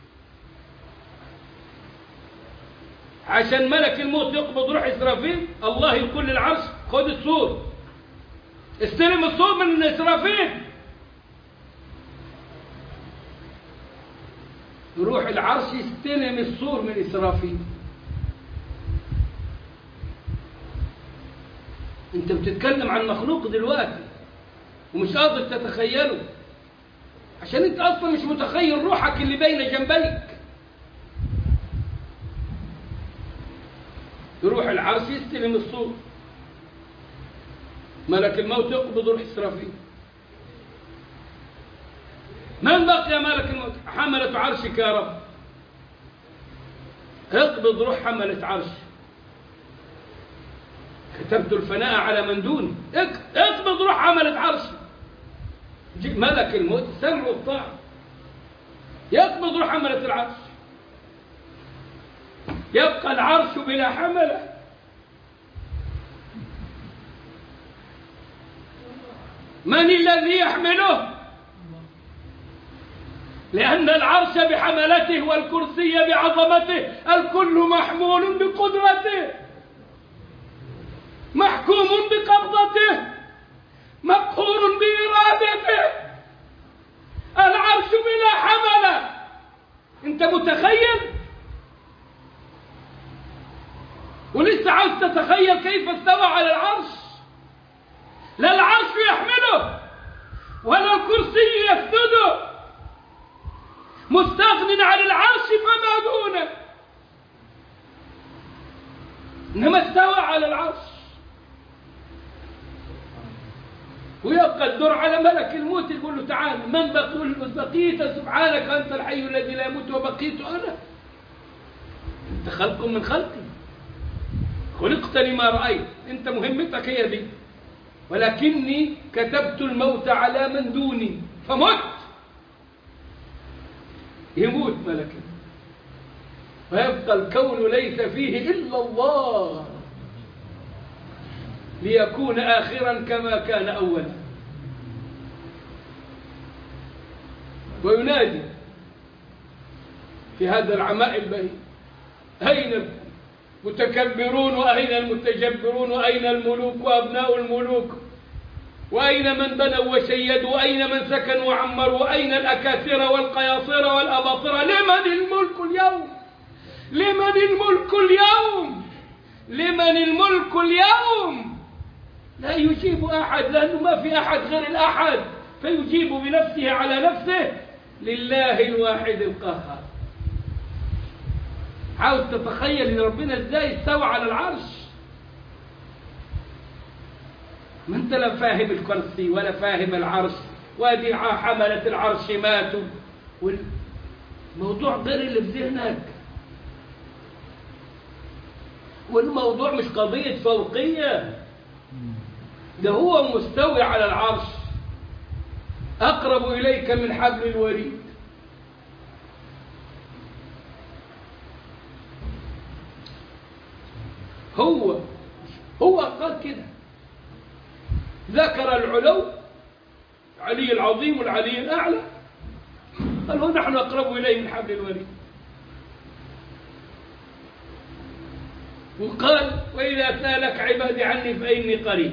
عشان ملك الموت يقبض روح إسرافيل الله يقول للعرش خد السور استلم السور من إسرافيل يروح العرش يستلم السور من إسرافيل انت بتتكلم عن مخلوق دلوقتي ومش قادر تتخيله عشان انت اصلا مش متخيل روحك اللي بين جنبيك يروح العرش يستلم الصور ملك الموت يقبض روح إسرافيل من بقي يا ملك الموت حملة عرشك يا رب اقبض روح حملة عرش كتبت الفناء على من دوني اقبض روح حملة عرش ملك الموت سمع الطاعة يقبض روح حملة العرش يبقى العرش بلا حملة من الذي يحمله لأن العرش بحملته والكرسي بعظمته الكل محمول بقدرته محكوم بقبضته مقهور بإرادته العرش بلا حملة انت متخيل ولسه عاوز تتخيل كيف استوى على العرش لا العرش يحمله ولا الكرسي يسنده مستغن عن العرش فما دونه انما استوى على العرش ويبقى الدور على ملك الموت يقول له تعال من بقيت سبحانك انت الحي الذي لا يموت وبقيت انا انت خلق من خلقي خلقت لما رأيت أنت مهمتك هي دي ولكني كتبت الموت على من دوني فمت يموت ملك ويبقى الكون ليس فيه إلا الله ليكون آخرا كما كان أولا وينادي في هذا العماء البهي أين المتكبرون وأين المتجبرون وأين الملوك وأبناء الملوك وأين من بنوا وشيدوا وأين من سكنوا وعمروا وأين الأكاثر والقياصر والأباطرة لمن الملك اليوم لمن الملك اليوم لمن الملك اليوم لا يجيب أحد لأنه ما في أحد غير الأحد فيجيب بنفسه على نفسه لله الواحد القهار عاوز تتخيل ان ربنا ازاي استوى على العرش ما انت لا فاهم الكرسي ولا فاهم العرش وادي حملة العرش ماتوا والموضوع غير اللي في ذهنك والموضوع مش قضية فوقية ده هو مستوي على العرش أقرب إليك من حبل الوريد هو هو قال كده ذكر العلو علي العظيم والعلي الأعلى قال هو نحن أقرب إليه من حبل الوريد وقال وإذا سألك عبادي عني فإني قريب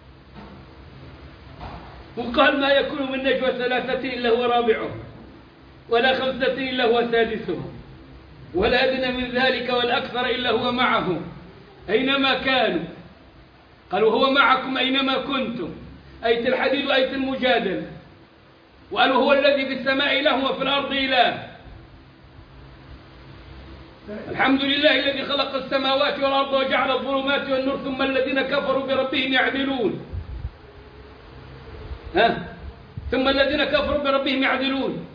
وقال ما يكون من نجوى ثلاثة إلا هو رابعهم ولا خمسة إلا هو سادسهم ولا أدنى من ذلك والأكثر إلا هو معهم أينما كانوا قالوا هو معكم أينما كنتم أية الحديد وأية المجادلة وقالوا هو الذي في السماء إله وفي الأرض إله الحمد لله الذي خلق السماوات والأرض وجعل الظلمات والنور ثم الذين كفروا بربهم يعدلون ها ثم الذين كفروا بربهم يعدلون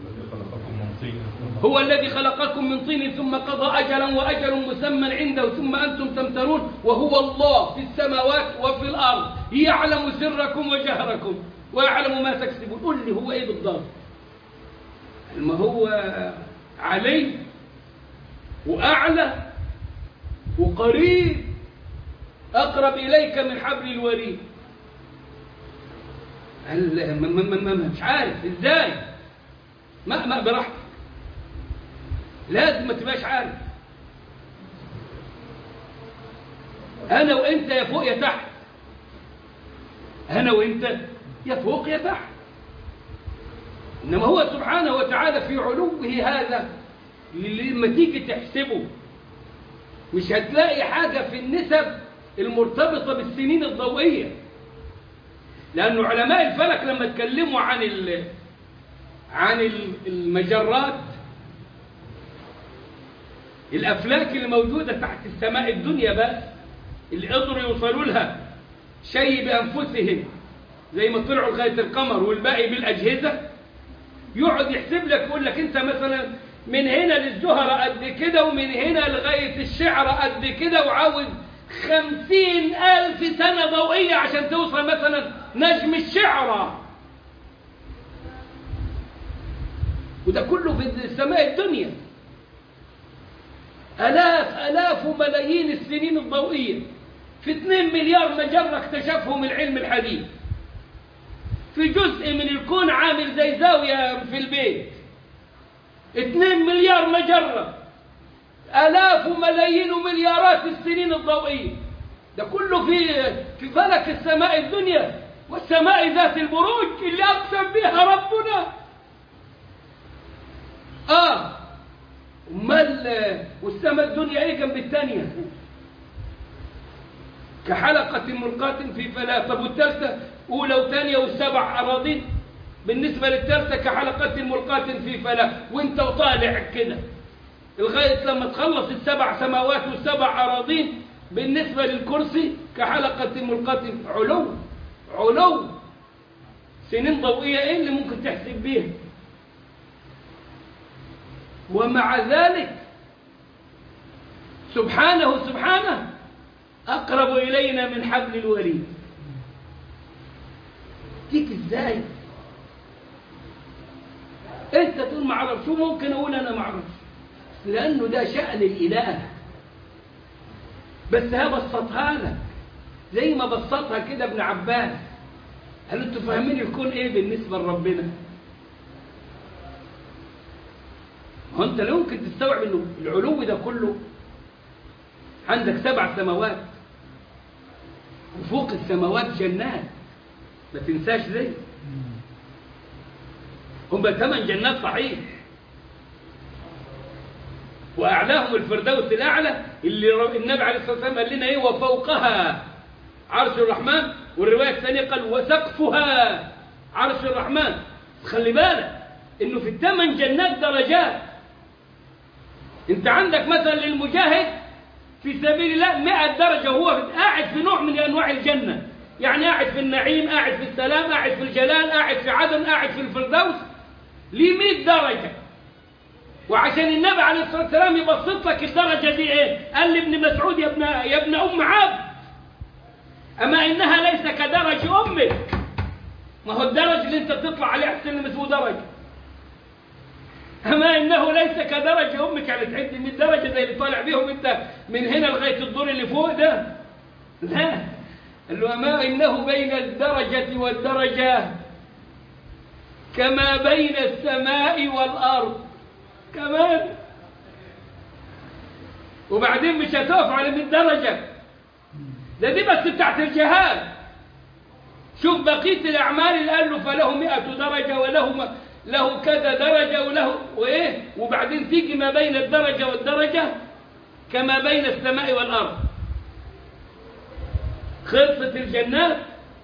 هو الذي خلقكم من طين ثم قضى أجلا وأجل مسمى عنده ثم أنتم تمترون وهو الله في السماوات وفي الأرض يعلم سركم وجهركم ويعلم ما تكسبون قل لي هو إيه بالضبط ما هو علي وأعلى وقريب أقرب إليك من حبل الوريد قال ما ما ما مش عارف ازاي ما ما براحتك لازم ما تبقاش عارف انا وانت يا فوق يا تحت انا وانت يا فوق يا تحت انما هو سبحانه وتعالى في علوه هذا لما تيجي تحسبه مش هتلاقي حاجة في النسب المرتبطة بالسنين الضوئية لأن علماء الفلك لما اتكلموا عن ال عن المجرات الأفلاك اللي موجودة تحت السماء الدنيا بس اللي قدروا يوصلوا لها شيء بأنفسهم زي ما طلعوا لغاية القمر والباقي بالأجهزة يقعد يحسب لك يقول لك أنت مثلا من هنا للزهرة قد كده ومن هنا لغاية الشعرة قد كده وعاوز خمسين ألف سنة ضوئية عشان توصل مثلا نجم الشعرة وده كله في السماء الدنيا ألاف ألاف وملايين السنين الضوئية في 2 مليار مجرة اكتشفهم العلم الحديث في جزء من الكون عامل زي زاوية في البيت 2 مليار مجرة آلاف وملايين ومليارات السنين الضوئية ده كله في في فلك السماء الدنيا والسماء ذات البروج اللي أقسم بها ربنا آه امال والسماء الدنيا ايه جنب الثانيه كحلقة ملقاة في فلاة طب والثالثة أولى وثانية والسبع أراضين بالنسبة للثالثة كحلقة ملقاة في فلاة وانت وطالع كده لغاية لما تخلص السبع سماوات والسبع أراضين بالنسبة للكرسي كحلقة ملقاة علو علو سنين ضوئية ايه اللي ممكن تحسب بيها ومع ذلك سبحانه سبحانه أقرب إلينا من حبل الوريد تيجي ازاي انت تقول ما اعرفش شو ممكن اقول انا ما اعرفش لأنه ده شأن الإله بس ها بسطها لك زي ما بسطها كده ابن عباس هل انتوا فاهمين الكون ايه بالنسبة لربنا هو انت لا يمكن تستوعب انه العلو ده كله عندك سبع سماوات وفوق السماوات جنات ما تنساش دي هم ثمان جنات صحيح واعلاهم الفردوس الاعلى اللي النبي عليه الصلاه والسلام قال لنا ايه وفوقها عرش الرحمن والروايه الثانيه قال وسقفها عرش الرحمن خلي بالك انه في الثمان جنات درجات انت عندك مثلا للمجاهد في سبيل الله 100 درجه وهو قاعد في نوع من انواع الجنه يعني قاعد في النعيم قاعد في السلام قاعد في الجلال قاعد في عدن قاعد في الفردوس ليه 100 درجه وعشان النبي عليه الصلاه والسلام يبسط لك الدرجه دي ايه قال لابن مسعود يا ابن يا ابن ام عبد اما انها ليس كدرج امك ما هو الدرج اللي انت بتطلع عليه احسن من اسمه درجه أما إنه ليس كدرج أمك يعني تعد 100 درجة زي اللي طالع بيهم أنت من هنا لغاية الدور اللي فوق ده لا قال له أما إنه بين الدرجة والدرجة كما بين السماء والأرض كمان وبعدين مش هتقف على 100 درجة ده دي بس بتاعت الجهاد شوف بقية الأعمال اللي قال له فله 100 درجة وله له كذا درجة وله وإيه وبعدين تيجي ما بين الدرجة والدرجة كما بين السماء والأرض خلصت الجنات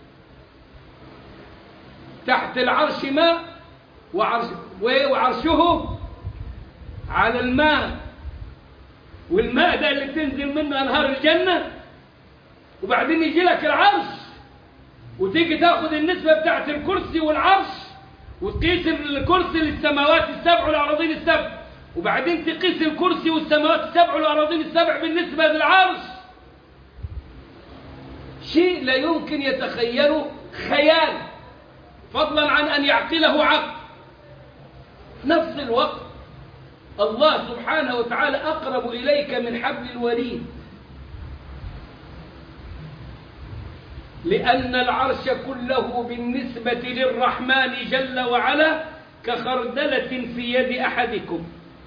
تحت العرش ماء وعرش وعرشه على الماء والماء ده اللي تنزل منه أنهار الجنة وبعدين يجي لك العرش وتيجي تاخد النسبة بتاعت الكرسي والعرش وتقيس الكرسي للسماوات السبع والأراضين السبع وبعدين تقيس الكرسي والسماوات السبع والأراضين السبع بالنسبة للعرش شيء لا يمكن يتخيله خيال فضلا عن أن يعقله عقل نفس الوقت الله سبحانه وتعالى أقرب إليك من حبل الوريد لأن العرش كله بالنسبة للرحمن جل وعلا كخردلة في يد أحدكم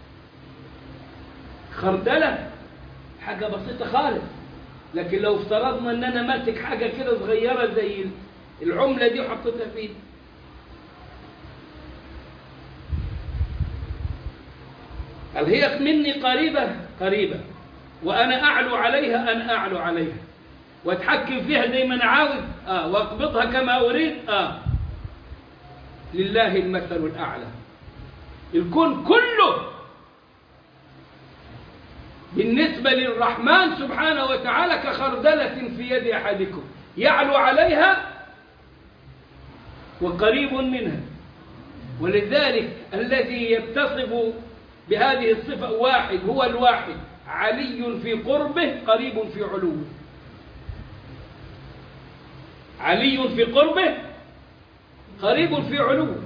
خردلة حاجة بسيطة خالص لكن لو افترضنا ان انا ماسك حاجة كده صغيرة زي العملة دي وحطيتها في ايدي هل هي مني قريبة قريبة وأنا أعلو عليها أن أعلو عليها واتحكم فيها زي ما انا عاوز اه واقبضها كما اريد اه لله المثل الاعلى الكون كله بالنسبه للرحمن سبحانه وتعالى كخردله في يد احدكم يعلو عليها وقريب منها ولذلك الذي يتصف بهذه الصفه واحد هو الواحد علي في قربه قريب في علوه علي في قربه قريب في علوه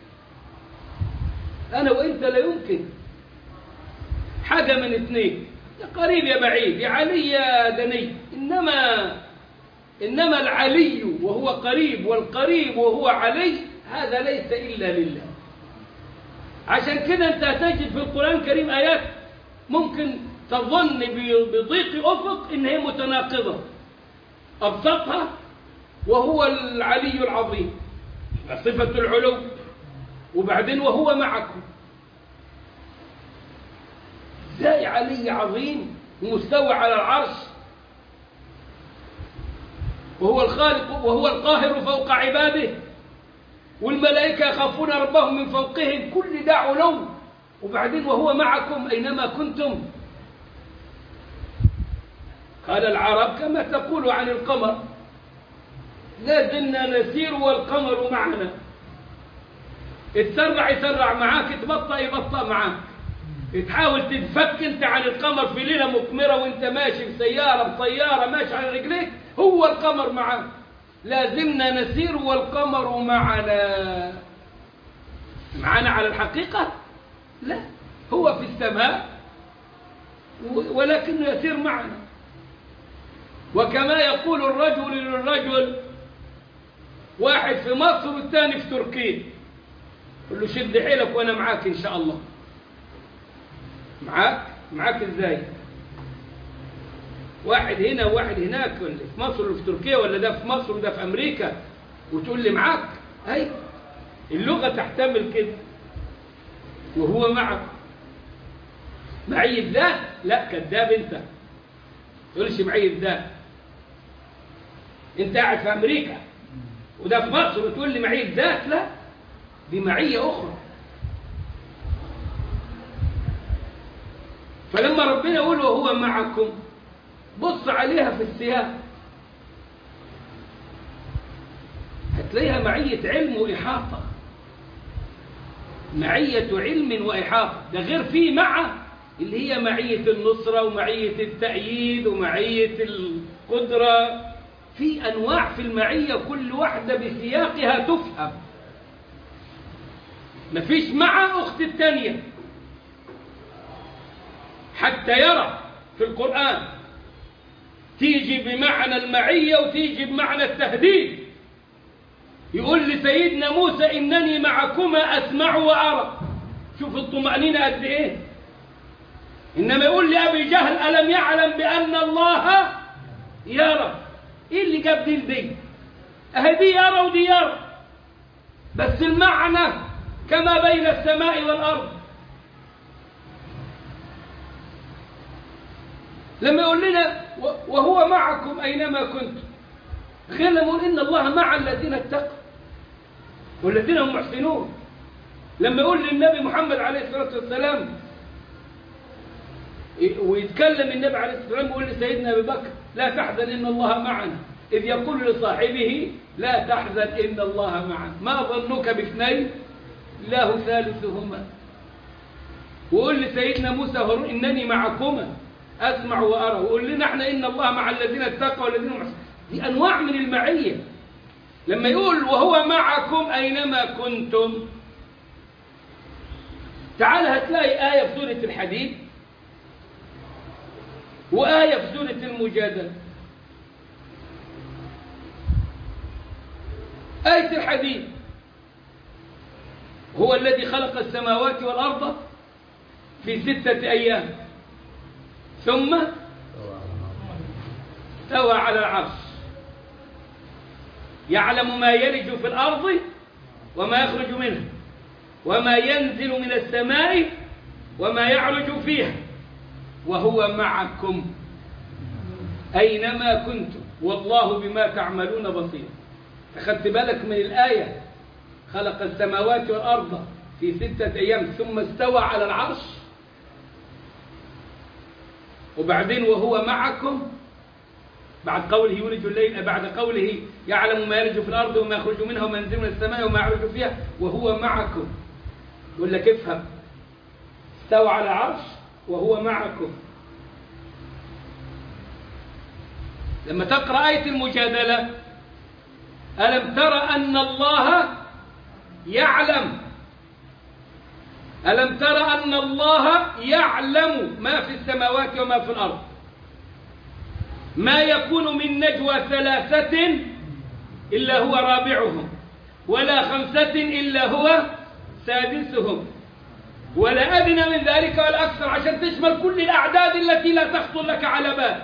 أنا وإنت لا يمكن حاجة من اثنين يا قريب يا بعيد يا علي يا دني إنما إنما العلي وهو قريب والقريب وهو علي هذا ليس إلا لله عشان كده أنت هتجد في القرآن الكريم آيات ممكن تظن بضيق أفق إن هي متناقضة أبسطها وهو العلي العظيم صفة العلو وبعدين وهو معكم ازاي علي عظيم ومستوى على العرش وهو الخالق وهو القاهر فوق عباده والملائكة يخافون ربهم من فوقهم كل ده علو وبعدين وهو معكم أينما كنتم قال العرب كما تقول عن القمر لا زلنا نسير والقمر معنا اتسرع يسرع معاك تبطأ يبطأ معاك تحاول تتفك انت عن القمر في ليله مقمره وانت ماشي بسياره بطياره ماشي على رجليك هو القمر معاك لازمنا نسير والقمر معنا معنا على الحقيقه لا هو في السماء و- ولكنه يسير معنا وكما يقول الرجل للرجل واحد في مصر والثاني في تركيا يقول له شد حيلك وانا معاك ان شاء الله معاك معاك ازاي واحد هنا وواحد هناك ولا في مصر ولا في تركيا ولا ده في مصر وده في امريكا وتقول لي معاك اي اللغه تحتمل كده وهو معك معية ذات لا كذاب انت تقولش معية ذات انت قاعد في امريكا وده في مصر وتقول لي معية ذات لا دي معية اخرى فلما ربنا يقول وهو معكم بص عليها في السياق هتلاقيها معية علم وإحاطة معية علم وإحاطة ده غير في مع اللي هي معية النصرة ومعية التأييد ومعية القدرة في أنواع في المعية كل واحدة بسياقها تفهم مفيش مع أخت التانية حتى يرى في القرآن تيجي بمعنى المعية وتيجي بمعنى التهديد يقول لسيدنا موسى إنني معكما أسمع وأرى شوف الطمأنينة قد إيه إنما يقول لأبي جهل ألم يعلم بأن الله يرى إيه اللي جاب دي لدي أهي دي يرى ودي يرى بس المعنى كما بين السماء والأرض لما يقول لنا وهو معكم أينما كنتم غير لما يقول إن الله مع الذين اتقوا والذين هم محسنون لما يقول للنبي محمد عليه الصلاة والسلام ويتكلم النبي عليه الصلاة والسلام يقول لسيدنا أبي بكر لا تحزن إن الله معنا إذ يقول لصاحبه لا تحزن إن الله معنا ما ظنك باثنين الله ثالثهما وقول لسيدنا موسى هارون إنني معكما أسمع وأرى وقول لنا احنا إن الله مع الذين اتقوا والذين هم دي أنواع من المعية لما يقول وهو معكم أينما كنتم تعال هتلاقي آية في سورة الحديد وآية في سورة المجادلة آية الحديد هو الذي خلق السماوات والأرض في ستة أيام ثم استوى على العرش يعلم ما يلج في الأرض وما يخرج منها وما ينزل من السماء وما يعرج فيها وهو معكم أينما كنتم والله بما تعملون بصير أخذت بالك من الآية خلق السماوات والأرض في ستة أيام ثم استوى على العرش وبعدين وهو معكم بعد قوله يولج الليل بعد قوله يعلم ما يلج في الأرض وما يخرج منها وما ينزل من السماء وما يعرج فيها وهو معكم يقول لك افهم استوى على العرش وهو معكم لما تقرأ آية المجادلة ألم تر أن الله يعلم ألم تر أن الله يعلم ما في السماوات وما في الأرض ما يكون من نجوى ثلاثة إلا هو رابعهم ولا خمسة إلا هو سادسهم ولا أدنى من ذلك ولا أكثر عشان تشمل كل الأعداد التي لا تخطر لك على بال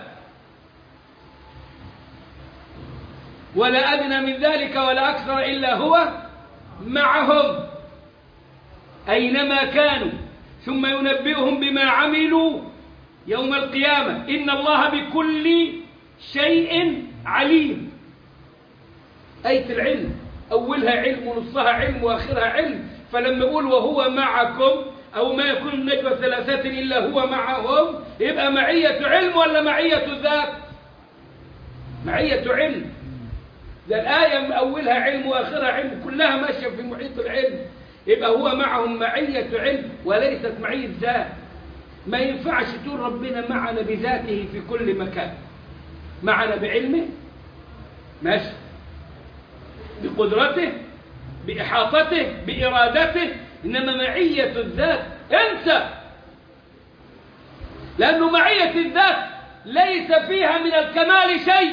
ولا أدنى من ذلك ولا أكثر إلا هو معهم أينما كانوا ثم ينبئهم بما عملوا يوم القيامة إن الله بكل شيء عليم آية العلم أولها علم ونصها علم وآخرها علم فلما يقول وهو معكم أو ما يكون النجوى ثلاثة إلا هو معهم يبقى معية علم ولا معية ذات معية علم ده الآية أولها علم وآخرها علم كلها ماشية في محيط العلم يبقى هو معهم معية علم وليست معية ذات ما ينفعش تقول ربنا معنا بذاته في كل مكان معنا بعلمه ماشي بقدرته بإحاطته بإرادته إنما معية الذات انسى لأنه معية الذات ليس فيها من الكمال شيء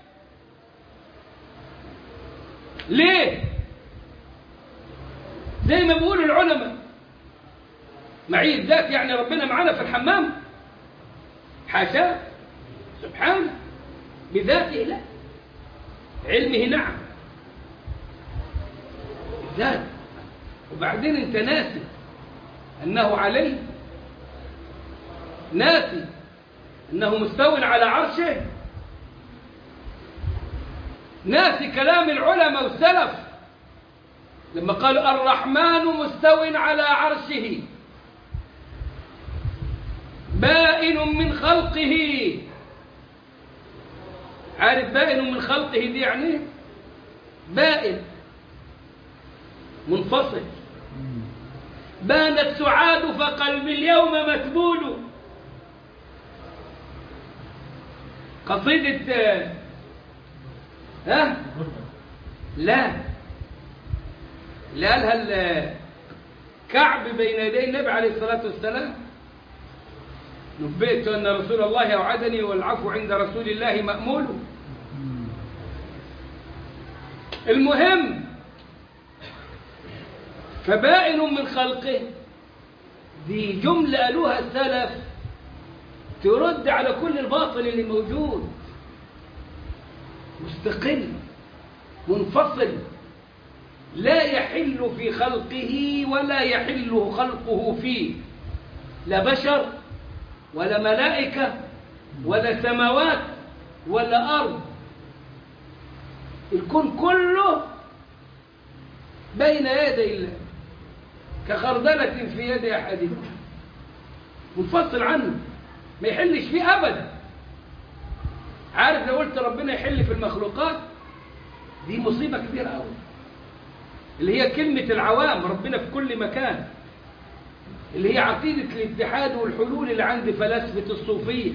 ليه زي ما بيقول العلماء معية ذات يعني ربنا معانا في الحمام حاشاه سبحانه بذاته لا علمه نعم ذات وبعدين انت ناسي انه عليه ناسي انه مستو على عرشه ناسي كلام العلماء والسلف لما قالوا الرحمن مستو على عرشه بائن من خلقه عارف بائن من خلقه دي يعني ايه بائن منفصل بانت سعاد فقلبي اليوم مكبول قصيدة ها لا لا قالها الكعب بين يدي النبي عليه الصلاة والسلام نبئت أن رسول الله أوعدني والعفو عند رسول الله مأمول المهم فبائن من خلقه دي جملة قالوها السلف ترد على كل الباطل اللي موجود مستقل منفصل لا يحل في خلقه ولا يحل خلقه فيه لا بشر ولا ملائكة ولا سماوات ولا أرض الكون كله بين يدي الله كخردلة في يد أحدهم منفصل عنه ما يحلش فيه أبدا عارف لو قلت ربنا يحل في المخلوقات دي مصيبة كبيرة أوي اللي هي كلمة العوام ربنا في كل مكان اللي هي عقيدة الاتحاد والحلول اللي عند فلاسفة الصوفية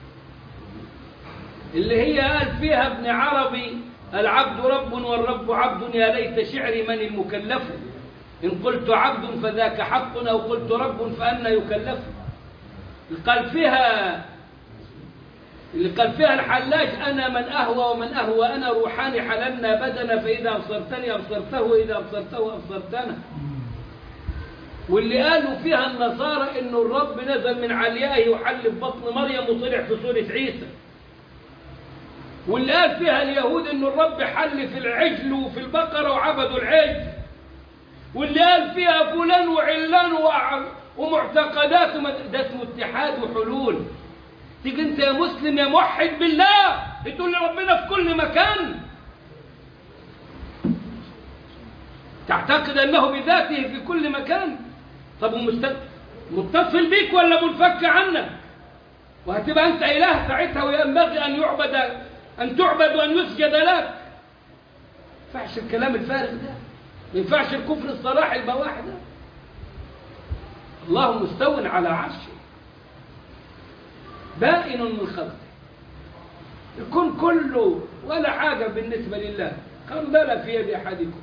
اللي هي قال فيها ابن عربي العبد رب والرب عبد يا ليت شعري من المكلف إن قلت عبد فذاك حق أو قلت رب فأنا يكلف قال فيها اللي قال فيها الحلاج أنا من أهوى ومن أهوى أنا روحان حللنا بدنا فإذا أبصرتني أبصرته وإذا أبصرته أبصرتنا واللي قالوا فيها النصارى إنه الرب نزل من عليائه وحل في بطن مريم وطلع في سورة عيسى واللي قال فيها اليهود إنه الرب حل في العجل وفي البقرة وعبدوا العجل واللي قال فيها فلان وعلان ومعتقدات ده اسمه اتحاد وحلول تيجي انت يا مسلم يا موحد بالله تقول لي ربنا في كل مكان تعتقد انه بذاته في كل مكان طب متصل بيك ولا منفك عنك وهتبقى انت اله ساعتها وينبغي ان يعبد ان تعبد وان يسجد لك ما ينفعش الكلام الفارغ ده ما ينفعش الكفر الصراح البواح ده الله مستو على عرشه بائن من خلقه الكون كله ولا حاجة بالنسبة لله خردلة في يد أحدكم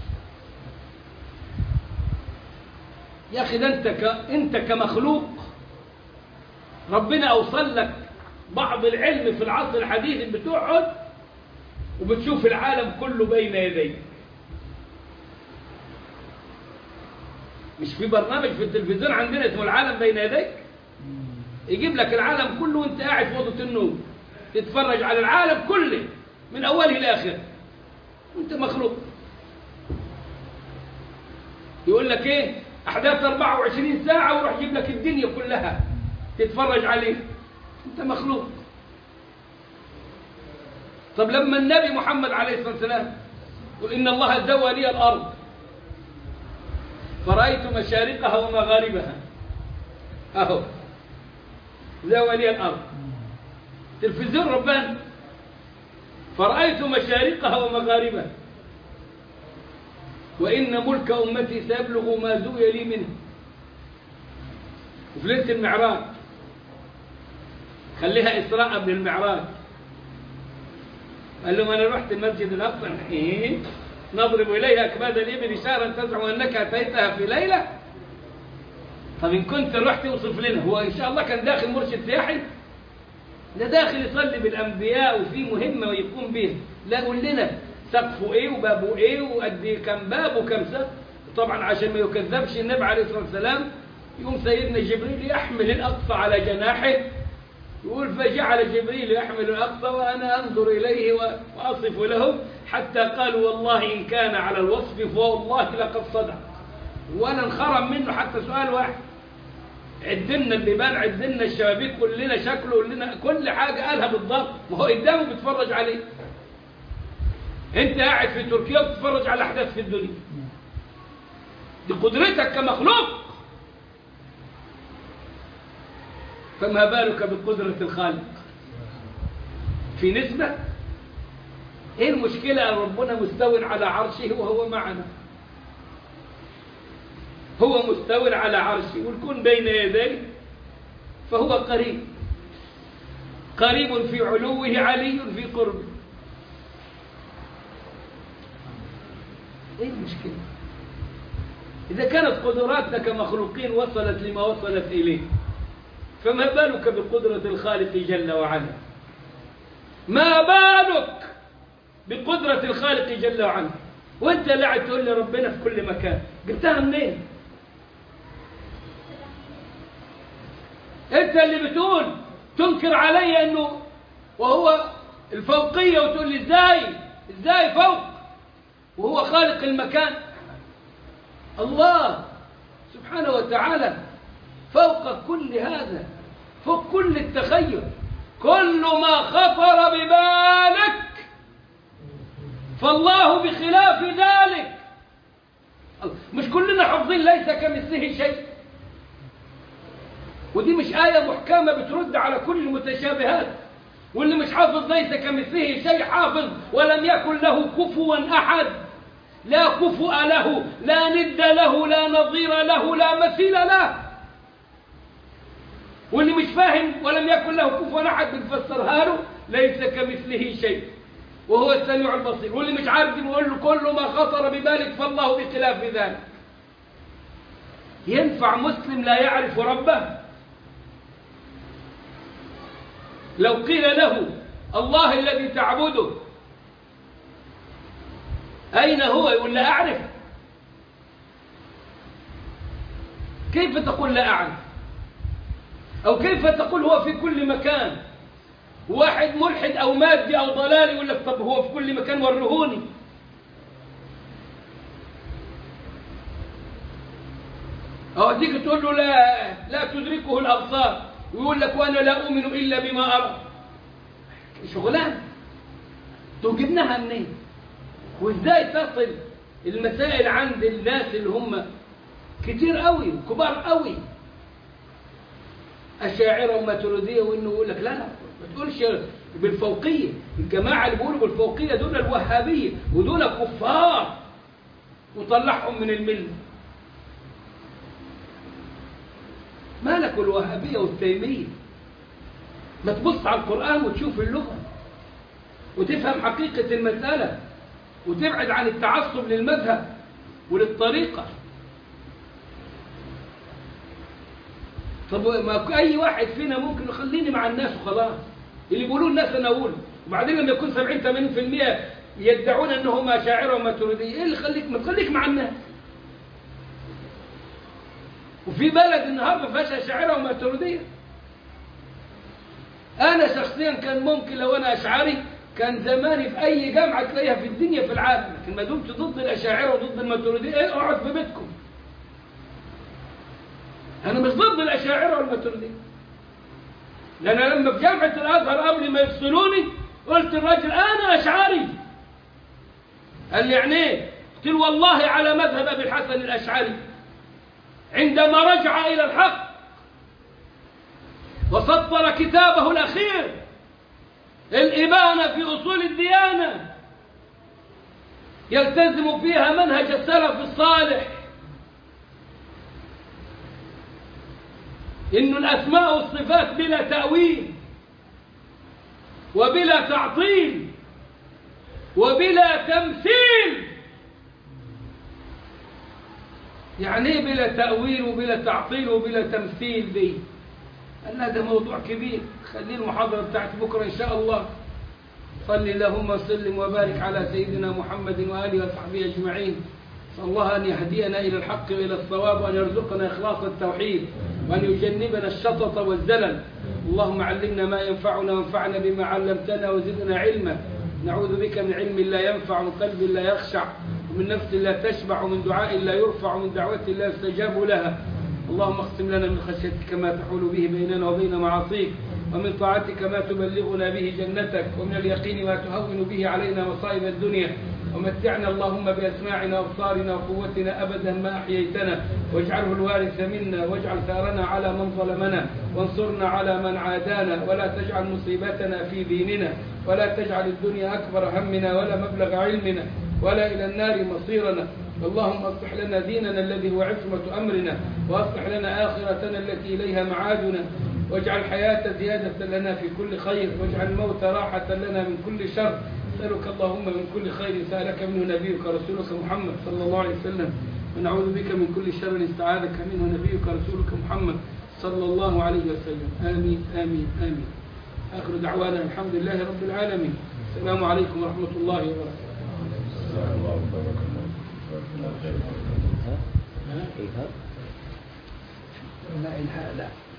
يا أخي ده أنت, ك... أنت كمخلوق ربنا أوصل لك بعض العلم في العصر الحديث بتقعد وبتشوف العالم كله بين يديك مش في برنامج في التلفزيون عندنا اسمه العالم بين يديك يجيب لك العالم كله وانت قاعد في اوضه النوم تتفرج على العالم كله من اوله لاخره وانت مخلوق يقول لك ايه احداث 24 ساعه ويروح يجيب لك الدنيا كلها تتفرج عليه انت مخلوق طب لما النبي محمد عليه الصلاه والسلام يقول ان الله زوى لي الارض فرأيت مشارقها ومغاربها أهو زوى لي الأرض تلفزيون ربان فرأيت مشارقها ومغاربها وإن ملك أمتي سيبلغ ما زوي لي منه وفي ليلة المعراج خليها إسراء قبل المعراج قال لهم أنا رحت المسجد الأقصى إيه نضرب إليها أكباد الإبل إشارة تزعم أنك أتيتها في ليلة طب إن كنت رحت توصف لنا هو إن شاء الله كان داخل مرشد سياحي ده داخل يصلي بالأنبياء وفي مهمة ويقوم بيها لا قول لنا سقفه إيه وبابه إيه وقد إيه كم باب وكم سقف طبعا عشان ما يكذبش النبي عليه الصلاة والسلام يقوم سيدنا جبريل يحمل الأقصى على جناحه يقول فجعل جبريل يحمل الأقصى وأنا أنظر إليه وأصف له حتى قالوا والله إن كان على الوصف فوالله لقد صدق وأنا انخرم منه حتى سؤال واحد عدلنا البيبان عدلنا الشبابيك قول لنا شكله قول لنا كل حاجة قالها بالضبط ما هو قدامه بيتفرج عليه انت قاعد في تركيا وبتتفرج على احداث في الدنيا دي قدرتك كمخلوق فما بالك بقدرة الخالق في نسبة ايه المشكلة ان ربنا مستو على عرشه وهو معنا هو مستو على عرشه والكون بين يديه فهو قريب قريب في علوه علي في قربه ايه المشكلة إذا كانت قدراتنا كمخلوقين وصلت لما وصلت إليه فما بالك بقدرة الخالق جل وعلا ما بالك بقدرة الخالق جل وعلا وانت اللي قاعد تقول لي ربنا في كل مكان جبتها منين انت اللي بتقول تنكر علي انه وهو الفوقية وتقول لي ازاي ازاي فوق وهو خالق المكان الله سبحانه وتعالى فوق كل هذا فوق كل التخيل كل ما خطر ببالك فالله بخلاف ذلك مش كلنا حافظين ليس كمثله شيء ودي مش آية محكمة بترد على كل المتشابهات واللي مش حافظ ليس كمثله شيء حافظ ولم يكن له كفوا أحد لا كفؤ له لا ند له لا نظير له لا مثيل له واللي مش فاهم ولم يكن له كفوا أحد بنفسرها له ليس كمثله شيء وهو السميع البصير واللي مش عارف بنقول له كل ما خطر ببالك فالله بخلاف ذلك ينفع مسلم لا يعرف ربه لو قيل له الله الذي تعبده أين هو يقول لا أعرف كيف تقول لا أعرف أو كيف تقول هو في كل مكان واحد ملحد أو مادي أو ضلالي يقول لك طب هو في كل مكان ورهوني أو تيجي تقول له لا لا تدركه الأبصار ويقول لك وأنا لا أؤمن إلا بما أرى شغلان جبناها منين وإزاي تصل المسائل عند الناس اللي هم كتير قوي كبار قوي أشاعرة وماتريدية وإنه يقول لك لا لا ما تقولش بالفوقية الجماعة اللي بيقولوا بالفوقية دول الوهابية ودول كفار وطلعهم من الملة مالك الوهابية والتيمية ما تبص على القرآن وتشوف اللغة وتفهم حقيقة المسألة وتبعد عن التعصب للمذهب وللطريقة طب ما أي واحد فينا ممكن يخليني مع الناس وخلاص اللي بيقولوه الناس أنا أقول وبعدين لما يكون 70 80% يدعون أنهم أشاعرة وماتريدية إيه اللي خليك ما تخليك مع الناس وفي بلد النهارده ما فيهاش أشاعرة وماتريدية أنا شخصيا كان ممكن لو أنا أشعري كان زماني في أي جامعة تلاقيها في الدنيا في العالم لكن ما دمت ضد الأشاعرة وضد الماتريدية إيه اقعد في بيتكم أنا مش ضد الأشاعرة والماتريدية لأن لما في جامعة الأزهر قبل ما يفصلوني قلت الراجل أنا أشعري قال لي يعني إيه؟ قلت له والله على مذهب أبي الحسن الأشعري عندما رجع إلى الحق وسطر كتابه الأخير الإبانة في أصول الديانة يلتزم فيها منهج السلف الصالح إن الأسماء والصفات بلا تأويل وبلا تعطيل وبلا تمثيل يعني ايه بلا تأويل وبلا تعطيل وبلا تمثيل دي قال لا ده موضوع كبير خليه المحاضرة بتاعت بكرة إن شاء الله صل اللهم وسلم وبارك على سيدنا محمد وآله وصحبه أجمعين صلى الله أن يهدينا إلى الحق وإلى الصواب وأن يرزقنا إخلاص التوحيد وأن يجنبنا الشطط والزلل اللهم علمنا ما ينفعنا وانفعنا بما علمتنا وزدنا علما نعوذ بك من علم لا ينفع ومن قلب لا يخشع ومن نفس لا تشبع ومن دعاء لا يرفع ومن دعوة لا يستجاب لها اللهم اقسم لنا من خشيتك ما تحول به بيننا وبين معاصيك ومن طاعتك ما تبلغنا به جنتك ومن اليقين ما تهون به علينا مصائب الدنيا ومتعنا اللهم بأسماعنا وأبصارنا وقوتنا أبدا ما أحييتنا واجعله الوارث منا واجعل ثارنا على من ظلمنا وانصرنا على من عادانا ولا تجعل مصيبتنا في ديننا ولا تجعل الدنيا أكبر همنا ولا مبلغ علمنا ولا إلى النار مصيرنا اللهم اصلح لنا ديننا الذي هو عصمة أمرنا وأصلح لنا آخرتنا التي إليها معادنا واجعل الحياة زيادة لنا في كل خير واجعل الموت راحة لنا من كل شر نسألك اللهم من كل خير سألك منه نبيك رسولك محمد صلى الله عليه وسلم ونعوذ بك من كل شر استعاذك منه نبيك رسولك محمد صلى الله عليه وسلم آمين آمين آمين آخر دعوانا الحمد لله رب العالمين السلام عليكم ورحمة الله وبركاته إيهاب لا إله لا